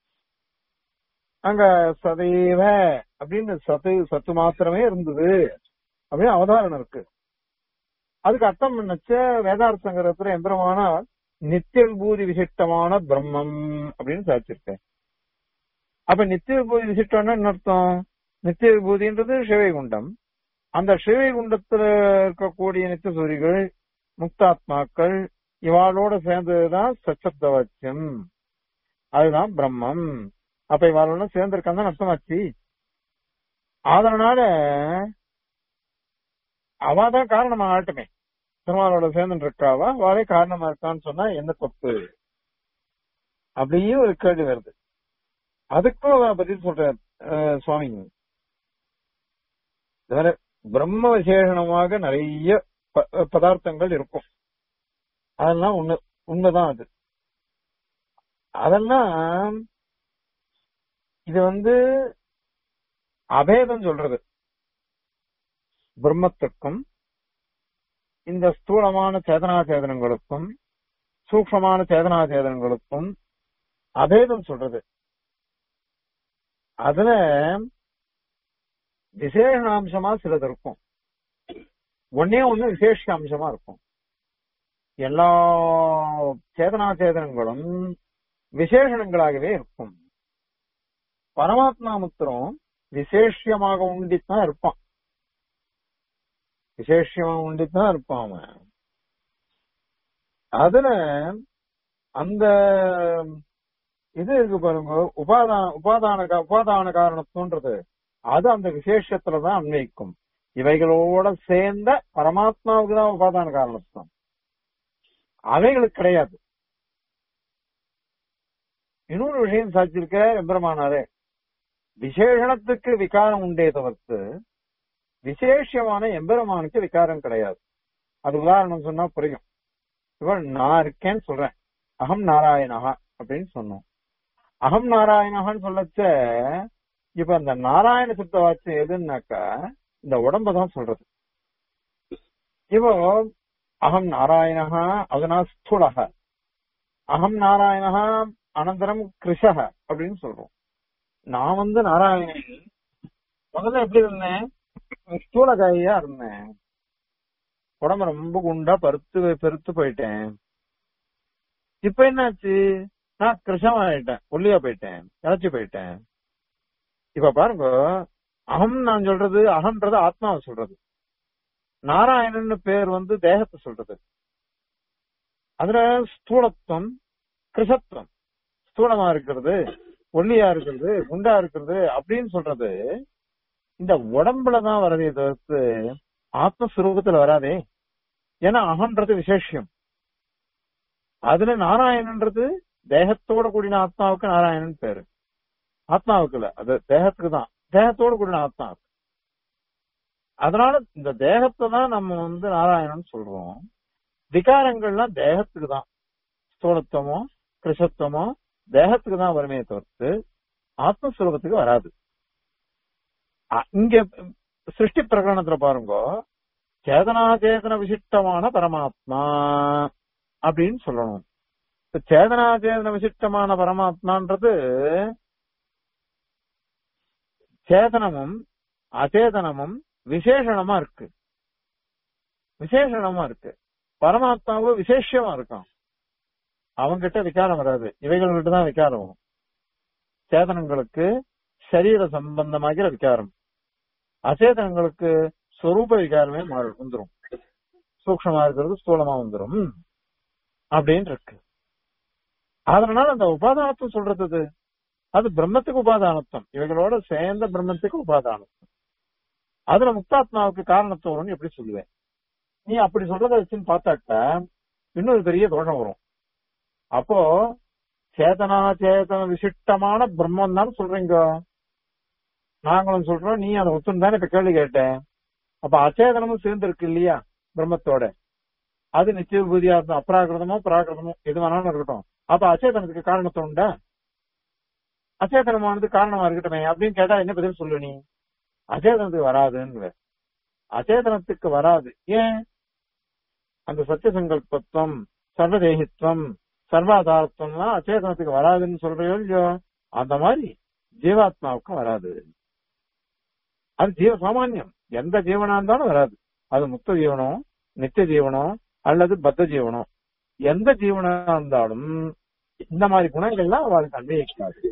அங்க சதைவ அப்படின்னு சத்து சத்து மாத்திரமே இருந்தது அப்படின்னு அவதாரணம் இருக்கு அதுக்கு அர்த்தம் பண்ணச்ச வேதார்த்தங்கிறதுல எந்திரமான நித்திய விபூதி விசிஷ்டமான பிரம்மம் அப்படின்னு சாதிச்சிருக்கேன் அப்ப நித்திய விபூதி விசிஷ்டம்னா என்ன அர்த்தம் நித்திய விபூதின்றது சிவைகுண்டம் அந்த சிவைகுண்டத்துல இருக்கக்கூடிய நித்திய சூரிகள் முக்தாத்மாக்கள் இவாளோட சேர்ந்ததுதான் சச்சப்த வாக்கியம் அதுதான் பிரம்மம் அப்ப இவாளோட சேர்ந்திருக்கான்னு தான் அர்த்தமாச்சு அதனால அவாதான் காரணமா ஆட்டமே திருமாலோட சேர்ந்து இருக்காவா வாழை காரணமா இருக்கான்னு சொன்னா என்ன தப்பு அப்படியே ஒரு கேள்வி வருது அதுக்கும் அவன் பதில் சொல்ற அஹ், சுவாமி இதுவரை பிரம்ம விசேஷணமாக நிறைய ப- பதார்த்தங்கள் இருக்கும் அதெல்லாம் உண்மை உண்மைதான் அது அதெல்லாம் இது வந்து அபேதம் சொல்றது பிரம்மத்துக்கும் இந்த ஸ்தூலமான சேதனா சேதனங்களுக்கும் சூக்ஷமான சேதனா சேதனங்களுக்கும் அபேதம் சொல்றது அதுல விசேஷாம்சமா சிலது இருக்கும் ஒன்னே ஒண்ணு விசேஷ அம்சமா இருக்கும் எல்லா சேதனா சேதனங்களும் விசேஷணங்களாகவே இருக்கும் பரமாத்மா முத்திரம் விசேஷமாக உண்டித்தான் இருப்பான் விசேஷமா உண்டித்தான் இருப்பான் அவன் அதுல அந்த இது இருக்கு பாருங்க உபாதான உபாதான கா- உபாதான காரணத்துவன்றது அது அந்த விசேஷத்துலதான் அன்வைக்கும் இவைகளோட சேர்ந்த பரமாத்மாவுக்கு தான் உபாதான காரணத்துவம் அவைகளுக்கு கிடையாது இன்னொரு விஷயம் சாதிச்சிருக்க எம்பெருமானாரே விசேஷணத்துக்கு விகாரம் உண்டே தவிர்த்து விசேஷமான எம்பெருமானுக்கு விகாரம் கிடையாது அது உதாரணம் சொன்னா புரியும் இவன் நான் இருக்கேன்னு சொல்றேன் அகம் நாராயணஹா அப்படின்னு சொன்னோம் அகம் நாராயணஹான்னு சொல்லச்ச இப்ப அந்த நாராயண சித்த வாட்சியம் எதுன்னாக்கா இந்த உடம்ப தான் சொல்றது இப்போ அகம் நாராயணஹா அதனா ஸ்தூலக அகம் நாராயணஹா அனந்தரம் கிருஷக அப்படின்னு சொல்றோம் நான் வந்து நாராயணன் முதல்ல எப்படி இருந்தேன் ஸ்தூலகாயா இருந்தேன் உடம்பு ரொம்ப குண்டா பருத்து பெருத்து போயிட்டேன் இப்ப என்னாச்சு நான் கிருஷம் ஆயிட்டேன் ஒல்லியா போயிட்டேன் இழைச்சி போயிட்டேன் இப்ப பாருங்க அகம் நான் சொல்றது அகம்ன்றது ஆத்மாவை சொல்றது நாராயணன் பேர் வந்து தேகத்தை சொல்றது அதுல ஸ்தூலத்துவம் கிருஷத்துவம் ஸ்தூலமா இருக்கிறது ஒல்லியா இருக்கிறது குண்டா இருக்கிறது அப்படின்னு சொல்றது இந்த உடம்புலதான் வரதே தவிர்த்து ஆத்மஸ்வரூபத்துல வராதே ஏன்னா அகன்றது விசேஷம் அதுல நாராயணன்றது தேகத்தோட கூடின ஆத்மாவுக்கு நாராயணன் பேரு ஆத்மாவுக்கு இல்ல அது தேகத்துக்கு தான் தேகத்தோட கூடின ஆத்மாவுக்கு அதனால இந்த தேகத்தை தான் நம்ம வந்து நாராயணன் சொல்றோம் விகாரங்கள்லாம் தேகத்துக்கு தான் ஸ்தூலத்துவமோ கிருஷத்துவமோ தேகத்துக்கு தான் வருமே தவிர்த்து ஆத்மஸ்வரூபத்துக்கு வராது அ- இங்க சிருஷ்டி பிரகரணத்துல பாருங்க சேதனாச்சேதன விசிஷ்டமான பரமாத்மா அப்படின்னு சொல்லணும் இப்ப சேதனாச்சேதன விசிஷ்டமான பரமாத்மான்றது சேதனமும் அச்சேதனமும் விசேஷணமா இருக்கு விசேஷணமா இருக்கு பரமாத்மாவும் விசேஷமா இருக்கான் அவங்கிட்ட விகாரம் வராது இவைகள்கிட்ட தான் விகாரம் வரும் சேதனங்களுக்கு சரீர சம்பந்தமாகிற விகாரம் அச்சேதனங்களுக்கு சொரூப விகாரமே மாறு வந்துரும் சூக்ஷமா இருக்கிறது ஸ்தூலமா வந்துரும் அப்படின்னு இருக்கு அதனால அந்த உபாதானத்துவம் சொல்றது அது. அது பிரம்மத்துக்கு உபாதானத்துவம் இவைகளோட சேர்ந்த பிரம்மத்துக்கு உபாதானத்துவம் அதுல முக்தாத்மாவுக்கு காரணத்துவம்னு எப்படி சொல்லுவேன் நீ அப்படி சொல்றத வச்சுன்னு பார்த்தாக்கா இன்னொரு பெரிய தோஷம் வரும் அப்போ சேதனா சேதன விசிஷ்டமான பிரம்மம் தான் சொல்றீங்க நாங்களும் சொல்றோம் நீ அதை ஒத்துன்னு தானே இப்ப கேள்வி கேட்டேன் அப்ப அச்சேதனமும் சேர்ந்து இருக்கு இல்லையா பிரம்மத்தோட அது நிச்சய பூதியா இருக்கும் அப்ராகிருதமோ பிராகிருதமோ எது வேணாலும் இருக்கட்டும் அப்ப அச்சேதனத்துக்கு காரணத்தை உண்டா அச்சேதனமானது காரணமா இருக்கட்டுமே அப்படின்னு கேட்டா என்ன பதில் சொல்லு நீ அச்சேதனத்துக்கு வராதுன்னு அச்சேதனத்துக்கு வராது ஏன் அந்த சத்திய சங்கல்பத்துவம் சர்வதேகித்துவம் சர்வாதாரத்துவம்லாம் அச்சேதனத்துக்கு வராதுன்னு சொல்றியோ இல்லையோ அந்த மாதிரி ஜீவாத்மாவுக்கும் வராது அது ஜீவ சாமானியம் எந்த ஜீவனா இருந்தாலும் வராது அது முக்த ஜீவனம் நித்திய ஜீவனம் அல்லது பத்த ஜீவனம் எந்த ஜீவனா இருந்தாலும் இந்த மாதிரி குணங்கள்லாம் அவளுக்கு அன்வயிக்காது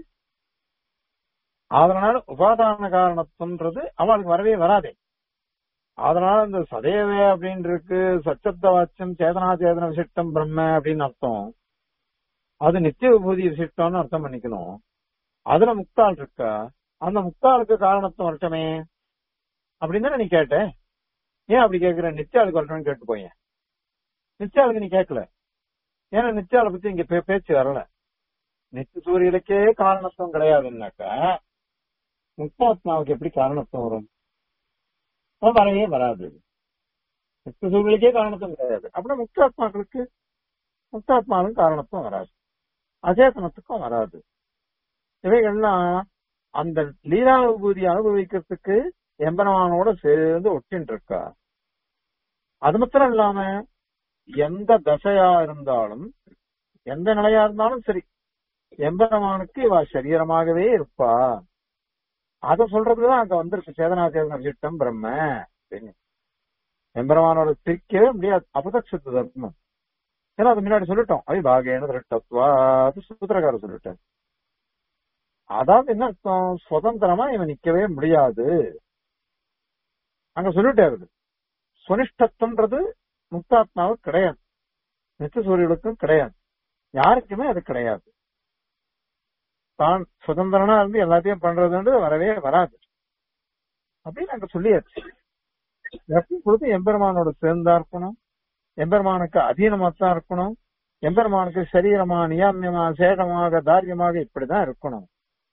அதனால உபாதான காரணத்துன்றது அவளுக்கு வரவே வராதே அதனால இந்த சதேவே அப்படின்னு இருக்கு சச்சப்த வாச்சியம் சேதனா சேதன விசிஷ்டம் பிரம்ம அப்படின்னு அர்த்தம் அது நித்திய விபூதி விசிஷ்டம்னு அர்த்தம் பண்ணிக்கணும் அதுல முக்தாள் இருக்கா அந்த முக்தாளுக்கு காரணத்துவம் வரட்டுமே அப்படின்னு தானே நீ கேட்ட ஏன் அப்படி கேக்குற நித்தியாளுக்கு வரட்டும்னு கேட்டு போய் நித்தியாளுக்கு நீ கேட்கல ஏன்னா நித்தியாளை பத்தி இங்க பே- பேச்சு வரல நித்திய சூரியனுக்கே காரணத்துவம் கிடையாதுன்னாக்கா முக்தாத்மாவுக்கு எப்படி காரணத்துவம் வரும் அப்ப வரவே வராது நித்திய சூரியனுக்கே காரணத்துவம் கிடையாது அப்படின்னா முக்தாத்மாக்களுக்கு முக்தாத்மாவுக்கும் காரணத்துவம் வராது அச்சேதனத்துக்கும் வராது இவைகள்லாம் அந்த லீலா விபூதி அனுபவிக்கிறதுக்கு எம்பெருமானோட சேர்ந்து ஒட்டின்னு இருக்கா அது மாத்திரம் இல்லாம எந்த தசையா இருந்தாலும் எந்த நிலையா இருந்தாலும் சரி எம்பெருமானுக்கு இவ சரீரமாகவே இருப்பா அதை சொல்றதுதான் அங்க வந்திருக்கு சேதனா சேதன விசிட்டம் பிரம்ம அப்படின்னு எம்பெருமானோட பிரிக்கவே முடியாது அபதட்சத்து தர்மம் ஏன்னா அது முன்னாடி சொல்லிட்டோம் அவிபாகேன திருட்டத்வா அது சூத்திரக்காரர் சொல்லிட்டார் அதாவது என்ன அர்த்தம் சுதந்திரமா இவன் நிக்கவே முடியாது அங்க சொல்லிட்டாரு இது. சுனிஷ்டத்துவன்றது முக்தாத்மாவுக்கு கிடையாது நித்திய சூரியனுக்கும் கிடையாது யாருக்குமே அது கிடையாது தான் சுதந்திரனா இருந்து எல்லாத்தையும் பண்றதுன்றது வரவே வராது அப்படின்னு அங்க சொல்லியாச்சு எப்பவும் பொழுது எம்பெருமானோட சேர்ந்தா இருக்கணும் எம்பெருமானுக்கு அதீனமா தான் இருக்கணும் எம்பெருமானுக்கு சரீரமா நியாமியமா சேடமாக தாரியமாக இப்படிதான் இருக்கணும்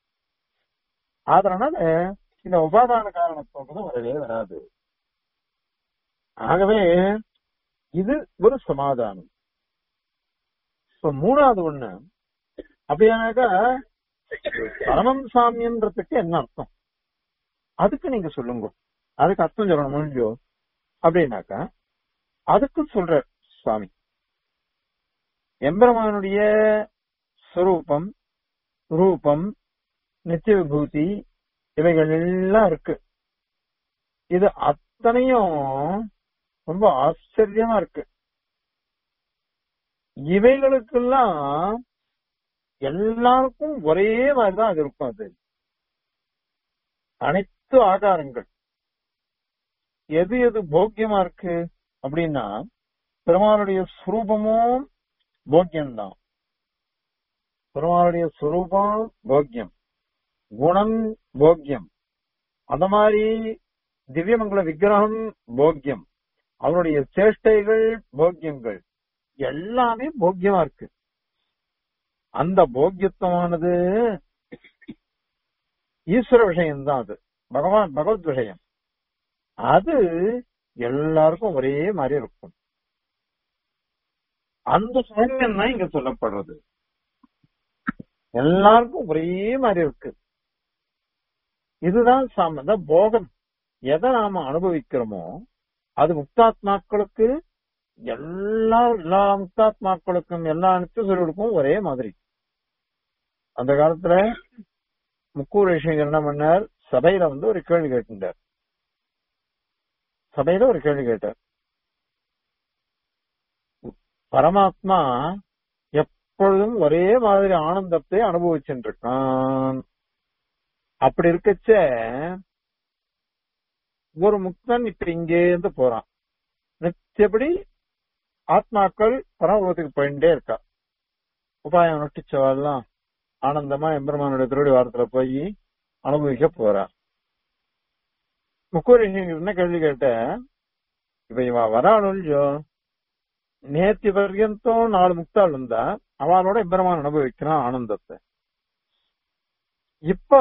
அதனால இந்த உபாதான காரணத்தோடு வரவே வராது ஆகவே இது ஒரு சமாதானம் இப்ப மூணாவது ஒண்ணு அப்படியானாக்கா பரமம் சாமியன்றதுக்கு என்ன அர்த்தம் அதுக்கு நீங்க சொல்லுங்க அதுக்கு அர்த்தம் சொல்லணும் முடிஞ்சோ அப்படின்னாக்கா அதுக்கு சொல்ற சுவாமி எம்பெருமானுடைய ஸ்வரூபம் ரூபம் நித்திய விபூதி இவைகள் எல்லாம் இருக்கு இது அத்தனையும் ரொம்ப ஆச்சரியமா இருக்கு இவைகளுக்கெல்லாம் எல்லாருக்கும் ஒரே மாதிரிதான் அது இருக்கும் அது அனைத்து ஆகாரங்கள் எது எது போக்கியமா இருக்கு அப்படின்னா பெருமாளுடைய ஸ்வரூபமும் போக்கியம்தான் பெருமாளுடைய ஸ்வரூபம் போக்கியம் குணம் போக்கியம் அந்த மாதிரி திவ்யமங்கல விக்கிரகம் போக்கியம் அவருடைய சேஷ்டைகள் போக்கியங்கள் எல்லாமே போக்கியமா இருக்கு அந்த போக்கியத்துவமானது ஈஸ்வர விஷயம்தான் அது பகவான் பகவத் விஷயம் அது எல்லாருக்கும் ஒரே மாதிரி இருக்கும் அந்த சாமியம் தான் இங்க சொல்லப்படுறது எல்லாருக்கும் ஒரே மாதிரி இருக்கு இதுதான் சாம போகம் எதை நாம அனுபவிக்கிறோமோ அது முக்தாத்மாக்களுக்கு எல்லா எல்லா முக்தாத்மாக்களுக்கும் எல்லா நித்தியசூரியர்களுக்கும் ஒரே மாதிரி அந்த காலத்துல முக்கூர் ரிஷிகர் என்ன பண்ணார் சபையில வந்து ஒரு கேள்வி கேட்டுட்டார் சபையில ஒரு கேள்வி கேட்டார் பரமாத்மா எப்பொழுதும் ஒரே மாதிரி ஆனந்தத்தை அனுபவிச்சுட்டு இருக்கான் அப்படி இருக்கச்ச ஒரு முக்தன் இப்ப இங்கே இருந்து போறான் நித்தியபடி ஆத்மாக்கள் பரமபுரத்துக்கு போயிட்டே இருக்கா உபாயம் நொட்டிச்சவாள்லாம் ஆனந்தமா எம்பெருமானுடைய திருடி வாரத்துல போய் அனுபவிக்க போறா முக்கூரி என்ன கேள்வி கேட்ட இப்ப இவ வராள் இல்லையோ நேத்தி பர்யந்தம் நாலு முக்தாள் இருந்தா அவளோட எம்பெருமான் அனுபவிக்கிறான் ஆனந்தத்தை இப்ப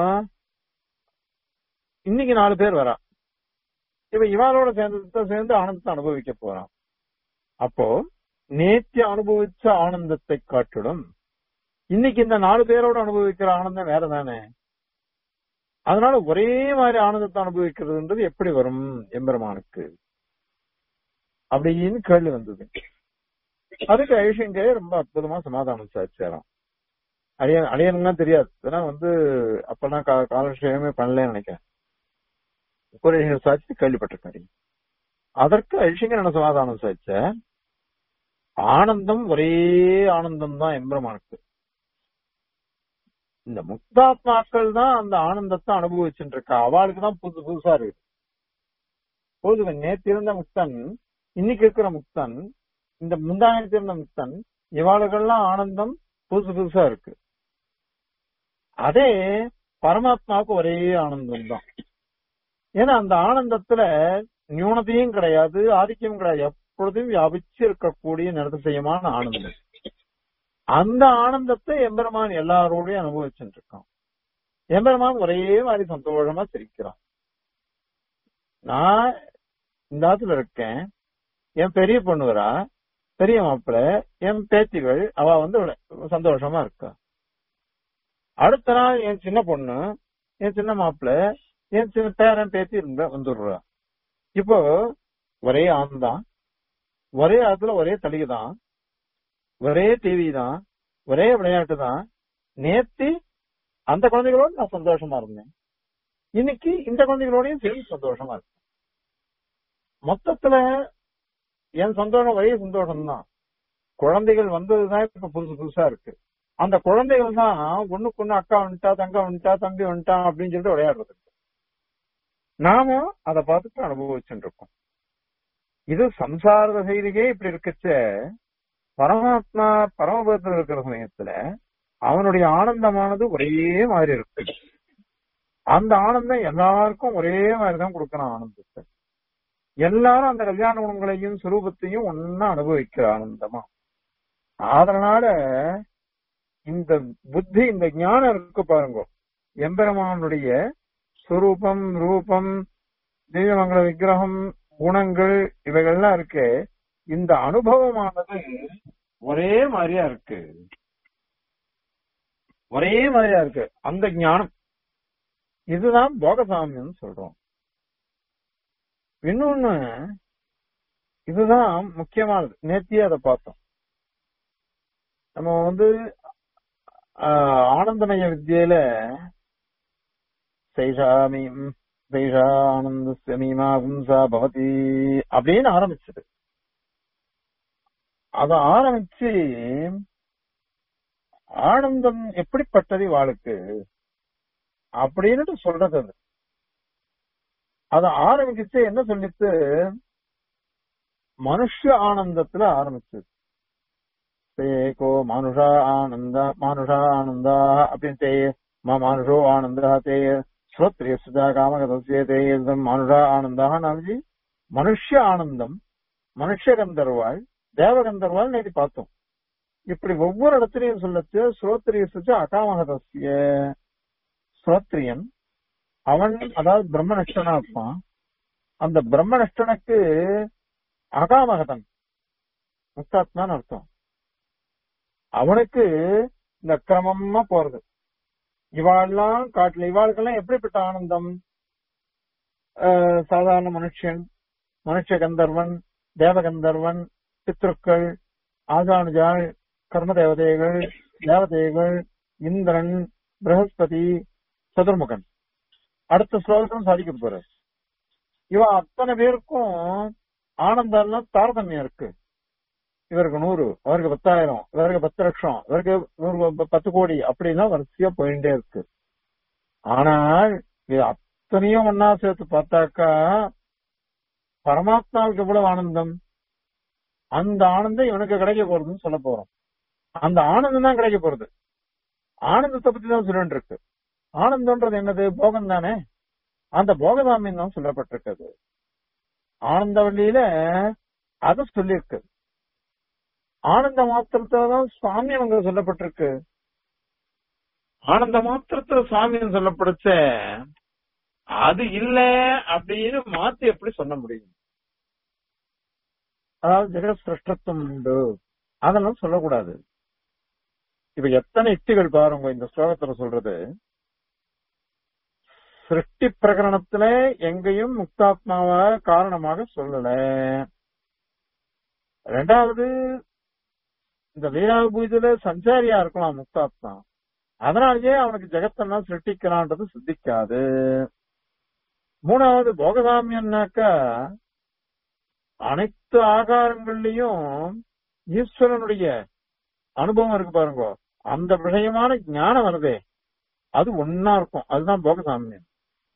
இன்னைக்கு நாலு பேர் வரா இவ இவாளோட சேர்ந்து சேர்ந்து ஆனந்தத்தை அனுபவிக்க போறான் அப்போ நேற்று அனுபவிச்ச ஆனந்தத்தை காட்டிடும் இன்னைக்கு இந்த நாலு பேரோட அனுபவிக்கிற ஆனந்தம் வேற தானே அதனால ஒரே மாதிரி ஆனந்தத்தை அனுபவிக்கிறதுன்றது எப்படி வரும் எம்பெருமானுக்கு அப்படின்னு கேள்வி வந்தது அதுக்கு ஐஷங்க ரொம்ப அற்புதமா சமாதானம் சாதிச்சாராம் அழிய அழியனுங்கலாம் தெரியாது ஏன்னா வந்து அப்பெல்லாம் கா- காலக்ஷேபமே பண்ணலன்னு நினைக்கிறேன் குறைகள் சாட்சி கேள்விப்பட்டிருக்காரு அதற்கு ஐஷங்க என்ன சமாதானம் சாதிச்ச ஆனந்தம் ஒரே ஆனந்தம் தான் எம்பெருமானுக்கு இந்த முக்தாத்மாக்கள் தான் அந்த ஆனந்தத்தை அனுபவிச்சுட்டு இருக்கா அவளுக்கு தான் புதுசு புதுசா இருக்கு போது நேற்று இருந்த முக்தன் இன்னைக்கு இருக்கிற முக்தன் இந்த முந்தானத்தில் இருந்த முக்தன் இவாளுகள்லாம் ஆனந்தம் புதுசு புதுசா இருக்கு அதே பரமாத்மாவுக்கு ஒரே ஆனந்தம் தான் ஏன்னா அந்த ஆனந்தத்துல நியூனதையும் கிடையாது ஆதிக்கம் கிடையாது எப்பொழுதும் வியாபிச்சு இருக்கக்கூடிய நிறதிசயமான ஆனந்தம் அந்த ஆனந்தத்தை எம்பெருமான் எல்லாரோடையும் அனுபவிச்சுட்டு இருக்கான் எம்பெருமான் ஒரே மாதிரி சந்தோஷமா சிரிக்கிறான் நான் இந்த ஆத்துல இருக்கேன் என் பெரிய பொண்ணு வரா பெரிய மாப்பிள்ள என் பேத்திகள் அவ வந்து விள- சந்தோஷமா இருக்கா அடுத்த நாள் என் சின்ன பொண்ணு என் சின்ன மாப்பிள்ள என் சின்ன பேரன் பேத்தி இருந்த வந்துடுறா இப்போ ஒரே ஆண் தான் ஒரே ஆத்துல ஒரே தலிகை தான் ஒரே டிவி தான் ஒரே விளையாட்டு தான் நேத்தி அந்த குழந்தைகளோட நான் சந்தோஷமா இருந்தேன் இன்னைக்கு இந்த குழந்தைகளோடையும் சேர்ந்து சந்தோஷமா இருக்கு மொத்தத்துல என் சந்தோஷம் ஒரே சந்தோஷம் தான் குழந்தைகள் வந்ததுதான் இப்ப புதுசு புதுசா இருக்கு அந்த குழந்தைகள் தான் ஒண்ணுக்கு ஒண்ணு அக்கா வந்துட்டா தங்க வந்துட்டா தம்பி வந்துட்டான் அப்படின்னு சொல்லிட்டு விளையாடுறது நாமும் அதை பார்த்துட்டு அனுபவிச்சுட்டு இருக்கோம் இது சம்சார செய்திக்கே இப்படி இருக்கச்ச பரமாத்மா பரமபதத்தில் இருக்கிற சமயத்துல அவனுடைய ஆனந்தமானது ஒரே மாதிரி இருக்கு அந்த ஆனந்தம் எல்லாருக்கும் ஒரே மாதிரி தான் கொடுக்கணும் ஆனந்தத்தை எல்லாரும் அந்த கல்யாண குணங்களையும் சுரூபத்தையும் ஒன்னா அனுபவிக்கிற ஆனந்தமா அதனால இந்த புத்தி இந்த ஞானம் இருக்கு பாருங்க எம்பெருமானுடைய சுரூபம் ரூபம் திவ்யமங்கல விக்கிரகம் குணங்கள் இவைகள்லாம் இருக்கு இந்த அனுபவமானது ஒரே மாதிரியா இருக்கு ஒரே மாதிரியா இருக்கு அந்த ஞானம் இதுதான் போகசாமியம் சொல்றோம் இன்னொன்னு இதுதான் முக்கியமானது நேத்தியே அதை பார்த்தோம் நம்ம வந்து ஆஹ், ஆனந்தமய வித்தியில சைஷாமீம் சைஷா ஆனந்த மீமா பும்சா பவதி அப்படின்னு ஆரம்பிச்சது அத ஆரம்பிச்சு ஆனந்தம் எப்படிப்பட்டது இவாளுக்கு அப்படின்னு சொல்றது அது அத ஆரம்பிச்சு என்ன சொல்லிட்டு மனுஷ ஆனந்தத்துல ஆரம்பிச்சது ஏகோ மனுஷா ஆனந்த மனுஷா ஆனந்தா அப்படின்னு தே ம மனுஷோ ஆனந்தா தே ஸ்ரோத்ரிய சுதா காமகதசிய தே மனுஷா ஆனந்தா நாமஜி மனுஷ ஆனந்தம் மனுஷ கந்தர்வாள் தேவகந்தர்வாள் நேற்று பார்த்தோம் இப்படி ஒவ்வொரு இடத்துலயும் சொல்லச்சு ஸ்ரோத்ரிய சுச்ச அகாமகதசிய ஸ்ரோத்ரியன் அவன் அதாவது பிரம்மநஷ்டனா இருப்பான் அந்த பிரம்மநஷ்டனுக்கு அகாமகதன் முக்தாத்மான்னு அர்த்தம் அவனுக்கு இந்த கிரமமா போறது இவாள்லாம் காட்டுல இவாளுக்கெல்லாம் எப்படிப்பட்ட ஆனந்தம் ஆஹ் சாதாரண மனுஷன் மனுஷ கந்தர்வன் தேவகந்தர்வன் பித்ருக்கள் ஆஜானுஜாள் கர்ம தேவதைகள் தேவதைகள் இந்திரன் பிரகஸ்பதி சதுர்முகன் அடுத்த ஸ்லோகத்திலும் சாதிக்க போற இவ அத்தனை பேருக்கும் ஆனந்தம்னா தாரதமியம் இருக்கு இவருக்கு நூறு அவருக்கு பத்தாயிரம் இவருக்கு பத்து லட்சம் இவருக்கு நூறு ப- பத்து கோடி அப்படிலாம் வரிசையா போயிட்டே இருக்கு ஆனால் இது அத்தனையும் ஒன்னா சேர்த்து பார்த்தாக்கா பரமாத்மாவுக்கு எவ்வளவு ஆனந்தம் அந்த ஆனந்தம் இவனுக்கு கிடைக்க போறதுன்னு சொல்ல போறோம் அந்த ஆனந்தம் தான் கிடைக்க போறது ஆனந்தத்தை பத்தி தான் சொல்லிட்டு இருக்கு ஆனந்தம்ன்றது என்னது போகம் தானே அந்த போகதாமியம் தான் சொல்லப்பட்டிருக்கிறது ஆனந்த வழியில அது சொல்லியிருக்கு ஆனந்த மாத்திரத்துலதான் சாமியம் அங்க சொல்லப்பட்டிருக்கு ஆனந்த மாத்திரத்துல சாமியம் சொல்லப்படுச்ச அது இல்ல அப்படின்னு மாத்தி எப்படி சொல்ல முடியும் அதாவது ஜெகத் சிருஷ்டத்துவம் உண்டு அதெல்லாம் சொல்லக்கூடாது இப்ப எத்தனை யுக்திகள் பாருங்க இந்த ஸ்லோகத்துல சொல்றது சிருஷ்டி பிரகரணத்துல எங்கேயும் முக்தாத்மாவ காரணமாக சொல்லல ரெண்டாவது இந்த லீலா பூஜையில சஞ்சாரியா இருக்கலாம் முக்தாத்மா அதனாலயே அவனுக்கு ஜெகத்தெல்லாம் சிருஷ்டிக்கிறான்றது சித்திக்காது மூணாவது போகதாமியம்னாக்கா அனைத்து ஆகாரங்கள்லயும் ஈஸ்வரனுடைய அனுபவம் இருக்கு பாருங்க அந்த விஷயமான ஞானம் வருதே அது ஒன்னா இருக்கும் அதுதான் போகசாமியம்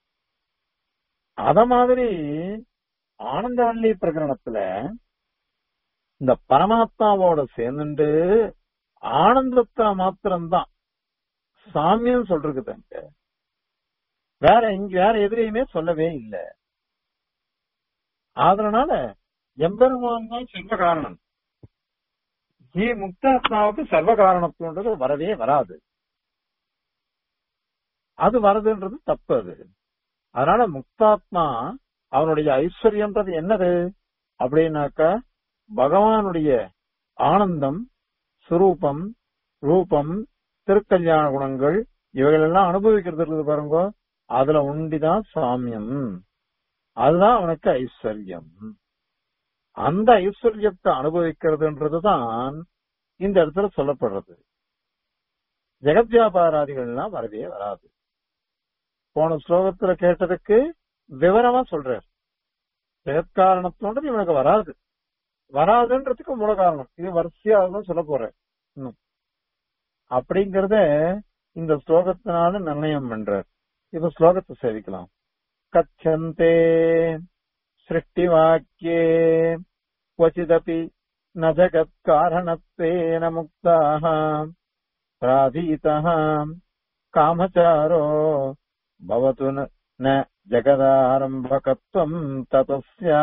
அத மாதிரி ஆனந்தவல்லி பிரகரணத்துல இந்த பரமாத்மாவோட சேர்ந்துட்டு ஆனந்தத்தை மாத்திரம்தான் சாமியம் சொல்றது அங்க வேற எங்க வேற எதிரையுமே சொல்லவே இல்லை அதனால எம்பெருமான் தான் சர்வ காரணம் ஜீ முக்தாத்மாவுக்கு சர்வ காரணத்துன்றது வரவே வராது அது வரதுன்றது தப்பு அது அதனால முக்தாத்மா அவனுடைய ஐஸ்வர்யம்ன்றது என்னது அப்படின்னாக்கா பகவானுடைய ஆனந்தம் சுரூபம் ரூபம் திருக்கல்யாண குணங்கள் இவைகள் எல்லாம் அனுபவிக்கிறது இருக்குது பாருங்க அதுல உண்டிதான் சாமியம் அதுதான் அவனுக்கு ஐஸ்வர்யம் அந்த ஐஸ்வர்யத்தை அனுபவிக்கிறதுன்றதுதான் இந்த இடத்துல சொல்லப்படுறது ஜெகத் வியாபாராதிகள்லாம் வரவே வராது போன ஸ்லோகத்துல கேட்டதுக்கு விவரமா சொல்றார் ஜெகத்காரணத்தோன்றது இவனுக்கு வராது வராதுன்றதுக்கு மூல காரணம் இது வரிசையாக தான் சொல்ல போறேன் இன்னும் அப்படிங்கறத இந்த ஸ்லோகத்தினால நிர்ணயம் பண்றார் இப்ப ஸ்லோகத்தை சேவிக்கலாம் கச்சந்தே சிருஷ்டி வாக்கியே क्वचिदपि न जगत्कारणत्वेन मुक्ताः प्राधीतः कामचारो भवतु न न जगदारम्भकत्वम् ततस्य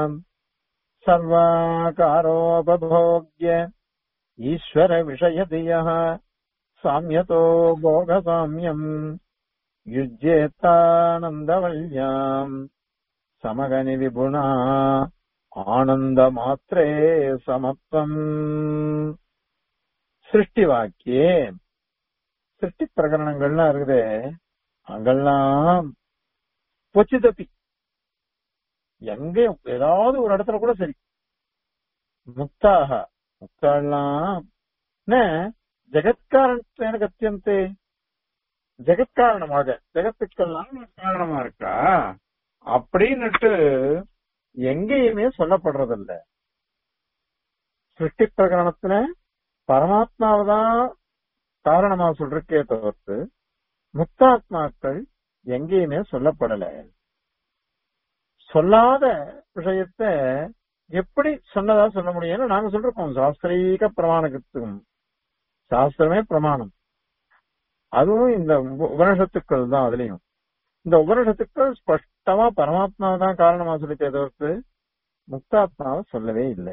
सर्वाकारोपभोग्य ईश्वरविषयधियः साम्यतो भोगसाम्यम् युज्येत्तानन्दवल्याम् समगनि विगुणा ஆனந்த மாத்திரே சமத்துவம் சிருஷ்டி வாக்கியே சிருஷ்டி பிரகரணங்கள்லாம் இருக்குது அங்கெல்லாம் பொச்சு தப்பி எங்கேயும் ஏதாவது ஒரு இடத்துல கூட சரி முக்தாக முக்தாலாம் ஜெகத்காரண கத்தியந்தே ஜெகத்காரணமாக ஜெகத்துக்கெல்லாம் காரணமா இருக்கா அப்படின்னுட்டு எங்கேயுமே சொல்லப்படுறதில்ல சிருஷ்டி பிரகரணத்துல பரமாத்மாவதான் காரணமா சொல்றக்கே தவிர்த்து முக்தாத்மாக்கள் எங்கேயுமே சொல்லப்படல சொல்லாத விஷயத்த எப்படி சொன்னதா சொல்ல முடியும்னு நாங்க சொல்றோம் சாஸ்திரீக பிரமாணத்துக்கும் சாஸ்திரமே பிரமாணம் அதுவும் இந்த உபனிஷத்துக்கள் தான் அதுலயும் இந்த உபனிஷத்துக்கள் ஸ்பஷ்டமா பரமாத்மாவை தான் காரணமா சொல்லிட்டே தவிர்த்து முக்தாத்மாவை சொல்லவே இல்லை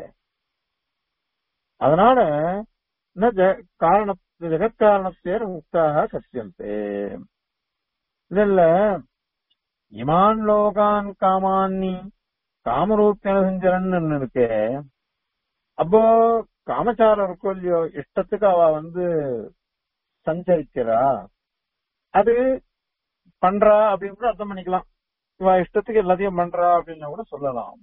அதனால காரண ஜெகத்காரணத்தேர் முக்தாக சத்தியந்தே இதுல இமான் லோகான் காமான்னி காமரூப்பியன செஞ்சரன் இருக்கு அப்போ காமச்சாரம் இருக்கோ இல்லையோ இஷ்டத்துக்கு அவ வந்து சஞ்சரிக்கிறா அது பண்றா அப்படின்னு கூட அர்த்தம் பண்ணிக்கலாம் இவ இஷ்டத்துக்கு எல்லாத்தையும் பண்றா அப்படின்னு கூட சொல்லலாம்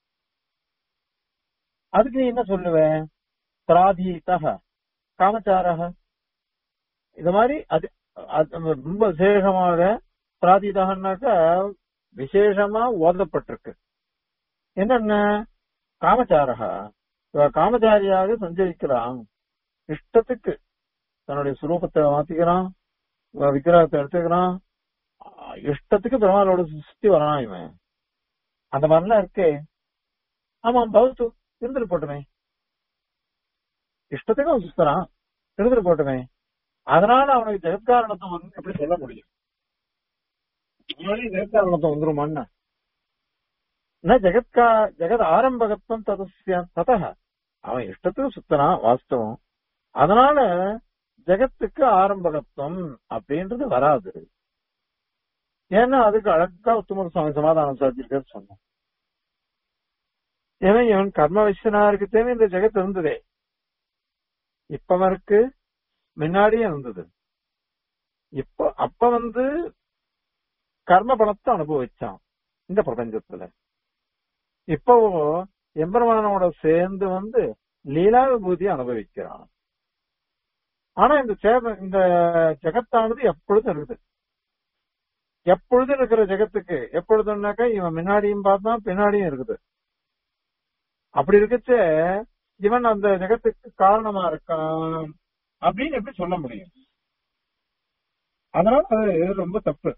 அதுக்கு நீ என்ன சொல்லுவ பிராதீதக காமச்சாரக இது மாதிரி அது ரொம்ப விசேஷமாக பிராதீதகன்னாக்க விசேஷமா ஓதப்பட்டிருக்கு என்னென்ன காமச்சாரகா இவ காமச்சாரியாக சஞ்சரிக்கிறான் இஷ்டத்துக்கு தன்னுடைய சுரூபத்தை மாத்திக்கிறான் விக்கிரகத்தை எடுத்துக்கிறான் இஷ்டத்துக்கு பெருமாளோட சுத்தி வரான் இவன் அந்த மாதிரிலாம் இருக்கே ஆமா பௌத்து இருந்துட்டு போட்டுமே இஷ்டத்துக்கு அவன் சுத்தறான் இருந்துட்டு போட்டுமே அதனால அவனுக்கு ஜெகத்காரணத்தை வந்து எப்படி சொல்ல முடியும் ஜெகத்காரணத்தை வந்துருமான்னு ஜெகத்கா ஜெகத் ஆரம்பகத்துவம் ததஸ்ய தத அவன் இஷ்டத்துக்கு சுத்தனான் வாஸ்தவம் அதனால ஜெகத்துக்கு ஆரம்பகத்துவம் அப்படின்றது வராது ஏன்னா அதுக்கு அழகா உத்தமர் சுவாமி சமாதானம் சாதிச்சிருக்காரு சொன்னோம் ஏன்னா இவன் கர்ம விஷயனா இருக்கு தேவை இந்த ஜெகத் இருந்ததே இப்ப இருக்கு முன்னாடியே இருந்தது இப்ப அப்ப வந்து கர்ம பலத்தை அனுபவிச்சான் இந்த பிரபஞ்சத்துல இப்போ எம்பெருமானோட சேர்ந்து வந்து லீலா விபூதியை அனுபவிக்கிறான் ஆனா இந்த சேத இந்த ஜெகத்தானது எப்பொழுதும் இருக்குது எப்பொழுதும் இருக்கிற ஜெகத்துக்கு எப்பொழுதுனாக்கா இவன் முன்னாடியும் பார்த்தான் பின்னாடியும் இருக்குது அப்படி இருக்கச்ச இவன் அந்த ஜெகத்துக்கு காரணமா இருக்கான் அப்படின்னு எப்படி சொல்ல முடியும் அதனால அது ரொம்ப தப்பு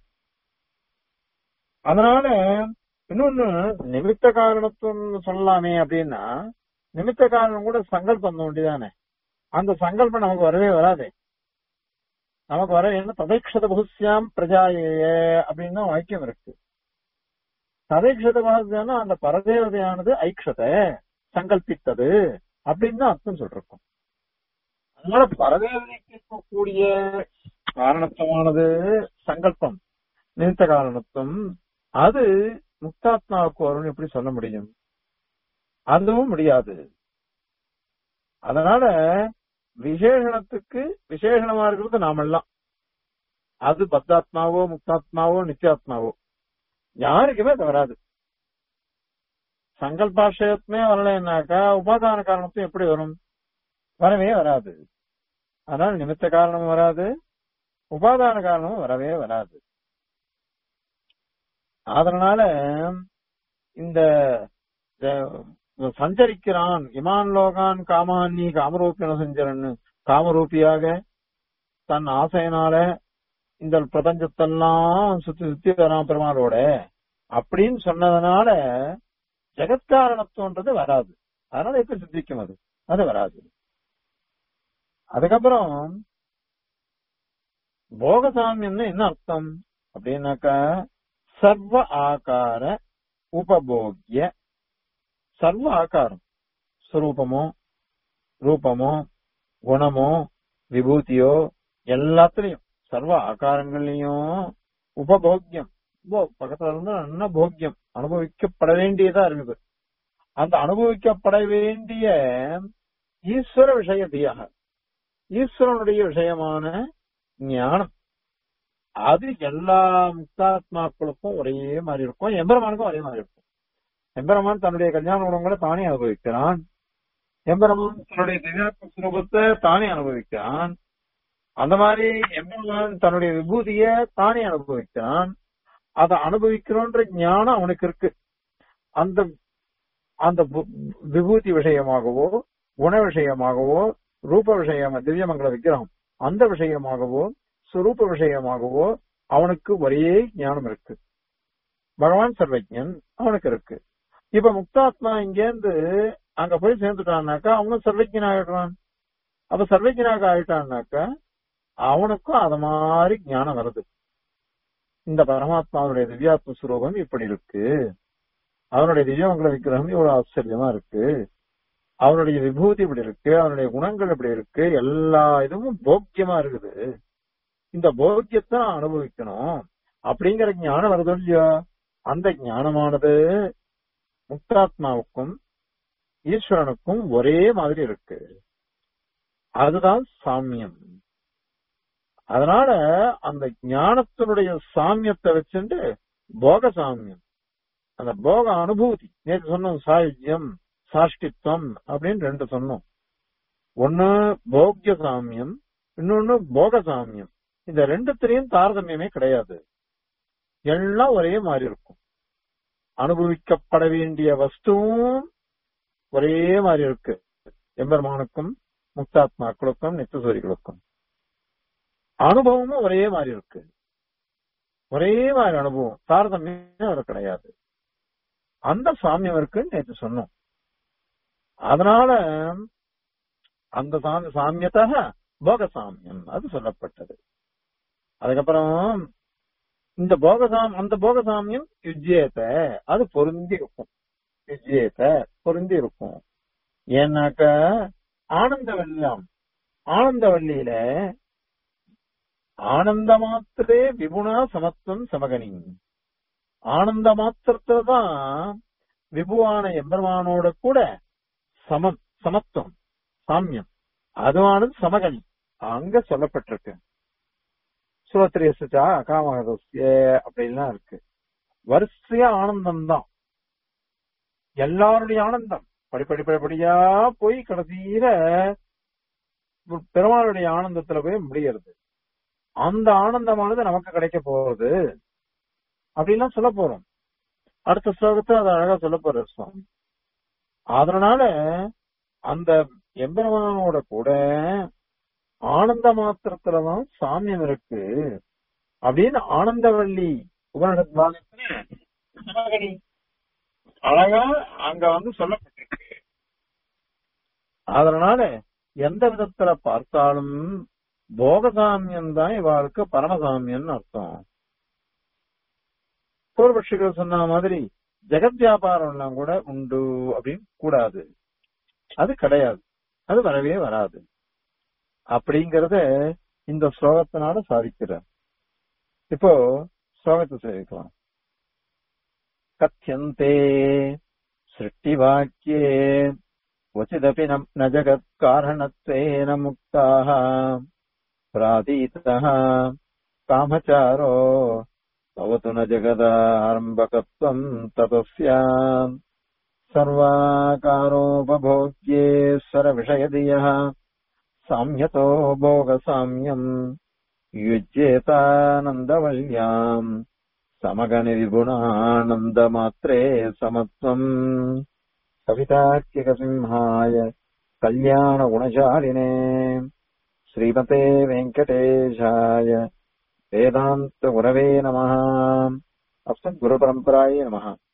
அதனால இன்னொன்னு நிமித்த காரணத்துவம் சொல்லலாமே அப்படின்னா நிமித்த காரணம் கூட சங்கல்பம் வேண்டியதானே அந்த சங்கல்பம் நமக்கு வரவே வராது நமக்கு வர என்ன ததைக்ஷத பகுஸ்யாம் பிரஜாய அப்படின்னு வாக்கியம் இருக்கு ததைக்ஷத பகுஸ்யானா அந்த பரதேவதையானது ஐக்ஷத சங்கல்பித்தது அப்படின்னு தான் அர்த்தம் சொல்றோம் அதனால பரதேவதைக்கு இருக்கக்கூடிய காரணத்துவமானது சங்கல்பம் நிமித்த காரணத்துவம் அது முக்தாத்மாவுக்கு வரும்னு எப்படி சொல்ல முடியும் அதுவும் முடியாது அதனால விசேஷணத்துக்கு விசேஷணமா இருக்கிறது நாமெல்லாம் அது பத்தாத்மாவோ முக்தாத்மாவோ நித்தியாத்மாவோ யாருக்குமே அது வராது சங்கல்பாஷயத்துமே வரலைன்னாக்கா உபாதான காரணத்தும் எப்படி வரும் வரவே வராது அதனால நிமித்த காரணமும் வராது உபாதான காரணமும் வரவே வராது அதனால இந்த அஹ், சஞ்சரிக்கிறான் இமான் லோகான் காமான்னி காமரூபியன செஞ்சரன்னு காமரூபியாக தன் ஆசையினால இந்த பிரபஞ்சத்தெல்லாம் சுத்தி சுத்தி வரான் பெருமாளோட அப்படின்னு சொன்னதுனால ஜெகத்காரணத்துவன்றது வராது அதனால எப்படி சித்திக்கும் அது அது வராது அதுக்கப்புறம் போகசாமியம்னு என்ன அர்த்தம் அப்படின்னாக்கா சர்வ ஆகார உபபோக்ய சர்வ ஆகாரம் ஸ்வரூபமோ ரூபமோ குணமோ விபூதியோ எல்லாத்துலயும் சர்வ ஆகாரங்கள்லயும் உபபோக்கியம் போ- பக்கத்துல இருந்து நல்ல போக்கியம் அனுபவிக்கப்பட வேண்டியதா இருக்குது அந்த அனுபவிக்கப்பட வேண்டிய ஈஸ்வர விஷயத்தையாக ஈஸ்வரனுடைய விஷயமான ஞானம் அது எல்லா முக்தாத்மாக்களுக்கும் ஒரே மாதிரி இருக்கும் எம்பெருமானுக்கும் ஒரே மாதிரி இருக்கும் எம்பெருமான் தன்னுடைய கல்யாண குணங்களை தானே அனுபவிக்கிறான் எம்பெருமான் தன்னுடைய திவ்யாத்ம சுரூபத்தை தானே அனுபவிக்கிறான் அந்த மாதிரி எம்பெருமான் தன்னுடைய விபூதிய தானே அனுபவிக்கிறான் அதை அனுபவிக்கிறோன்ற ஞானம் அவனுக்கு இருக்கு அந்த அந்த பு- விபூதி விஷயமாகவோ குண விஷயமாகவோ ரூப விஷயம் திவ்யமங்கல விக்கிரகம் அந்த விஷயமாகவோ சுரூப விஷயமாகவோ அவனுக்கு ஒரே ஞானம் இருக்கு பகவான் சர்வஜன் அவனுக்கு இருக்கு இப்ப முக்தாத்மா இங்கேருந்து அங்க போய் சேர்ந்துட்டான்னாக்கா அவனும் சர்வஜன் ஆகிடுறான் அப்ப சர்வஜனாக ஆயிட்டான்னாக்கா அவனுக்கும் அது மாதிரி ஞானம் வருது இந்த பரமாத்மாவுடைய திவ்யாத்ம சுரூபம் இப்படி இருக்கு அவனுடைய திவ்யமங்கல விக்கிரகம் இவ்வளவு ஆச்சரியமா இருக்கு அவனுடைய விபூதி இப்படி இருக்கு அவனுடைய குணங்கள் இப்படி இருக்கு எல்லா இதுவும் போக்கியமா இருக்குது இந்த போக்கியத்தை நான் அனுபவிக்கணும் அப்படிங்கிற ஞானம் வருது இல்லையா அந்த ஞானமானது முக்தாத்மாவுக்கும் ஈஸ்வரனுக்கும் ஒரே மாதிரி இருக்கு அதுதான் சாமியம் அதனால அந்த ஞானத்தினுடைய சாமியத்தை வச்சுட்டு போக சாமியம் அந்த போக அனுபூதி நேற்று சொன்னோம் சாயுஜ்யம் சாஷ்டித்வம் அப்படின்னு ரெண்டு சொன்னோம் ஒன்னு போக்கிய சாமியம் இன்னொன்னு போக சாமியம் இந்த ரெண்டுத்திலையும் தாரதமியமே கிடையாது எல்லாம் ஒரே மாதிரி இருக்கும் அனுபவிக்கப்பட வேண்டிய வஸ்துவும் ஒரே மாதிரி இருக்கு எம்பெருமானுக்கும் முக்தாத்மாக்களுக்கும் நித்தசூரிகளுக்கும் அனுபவமும் ஒரே மாதிரி இருக்கு ஒரே மாதிரி அனுபவம் தாரதமியம் அது கிடையாது அந்த சாமியம் இருக்குன்னு நேற்று சொன்னோம் அதனால அந்த சாமி சாமியத்தாக போக சாமியம் அது சொல்லப்பட்டது அதுக்கப்புறம் இந்த போகசாம் அந்த போகசாமியம் யுஜ்யத்தை அது பொருந்தி இருக்கும் யுஜ்யத்தை பொருந்தி இருக்கும் ஏன்னாக்க ஆனந்த வெள்ளம் ஆனந்த வள்ளியில ஆனந்த மாத்திரே விபுணா சமத்துவம் சமகனி ஆனந்த மாத்திரத்துல தான் விபுவான எம்பெருமானோட கூட சமம் சமத்துவம் சாமியம் அதுவானது சமகனி அங்க சொல்லப்பட்டிருக்கு சுவத்திரியசுச்சா காமகதஸ்ய அப்படின்லாம் இருக்கு வரிசையா ஆனந்தம் தான் எல்லாருடைய ஆனந்தம் படிப்படி படிப்படியா போய் கடைசியில பெருமாளுடைய ஆனந்தத்துல போய் முடிகிறது அந்த ஆனந்தமானது நமக்கு கிடைக்க போறது அப்படின்லாம் சொல்ல போறோம் அடுத்த ஸ்லோகத்தை அது அழகா சொல்ல போற சுவாமி அதனால அந்த எம்பெருமானோட கூட ஆனந்த மாத்திரத்துலதான் சாமியம் இருக்கு அப்படின்னு ஆனந்தவள்ளி உபநிடத்துல சமகனி அழகா அங்க வந்து சொல்லப்பட்டிருக்கு அதனால எந்த விதத்துல பார்த்தாலும் போகசாமியம் தான் இவாளுக்கு பரமசாமியம்னு அர்த்தம் பூர்வபட்சிகள் சொன்ன மாதிரி ஜெகத் வியாபாரம் எல்லாம் கூட உண்டு அப்படின்னு கூடாது அது கிடையாது அது வரவே வராது அப்படிங்கறத இந்த ஸ்லோகத்தினால சாதிக்கிறார் இப்போ ஸ்லோகத்தை சேவிக்கலாம் கத்தியந்தே சிருஷ்டி வாக்கியே क्वचिदपि न न जगत्कारणत्वेन मुक्ताः प्रादीतः कामचारो भवतु न जगदारम्भकत्वम् ततस्याम् सर्वाकारोपभोग्येश्वरविषयधियः साम्यतो भोगसाम्यम् युज्येतानन्दवल्याम् समगनि विगुणानन्द मात्रे समत्वम् कवितार्किकसिंहाय कल्याणगुणशालिने श्रीमते वेङ्कटेशाय वेदान्तगुरवे नमः अस्मद्गुरुपरम्परायै नमः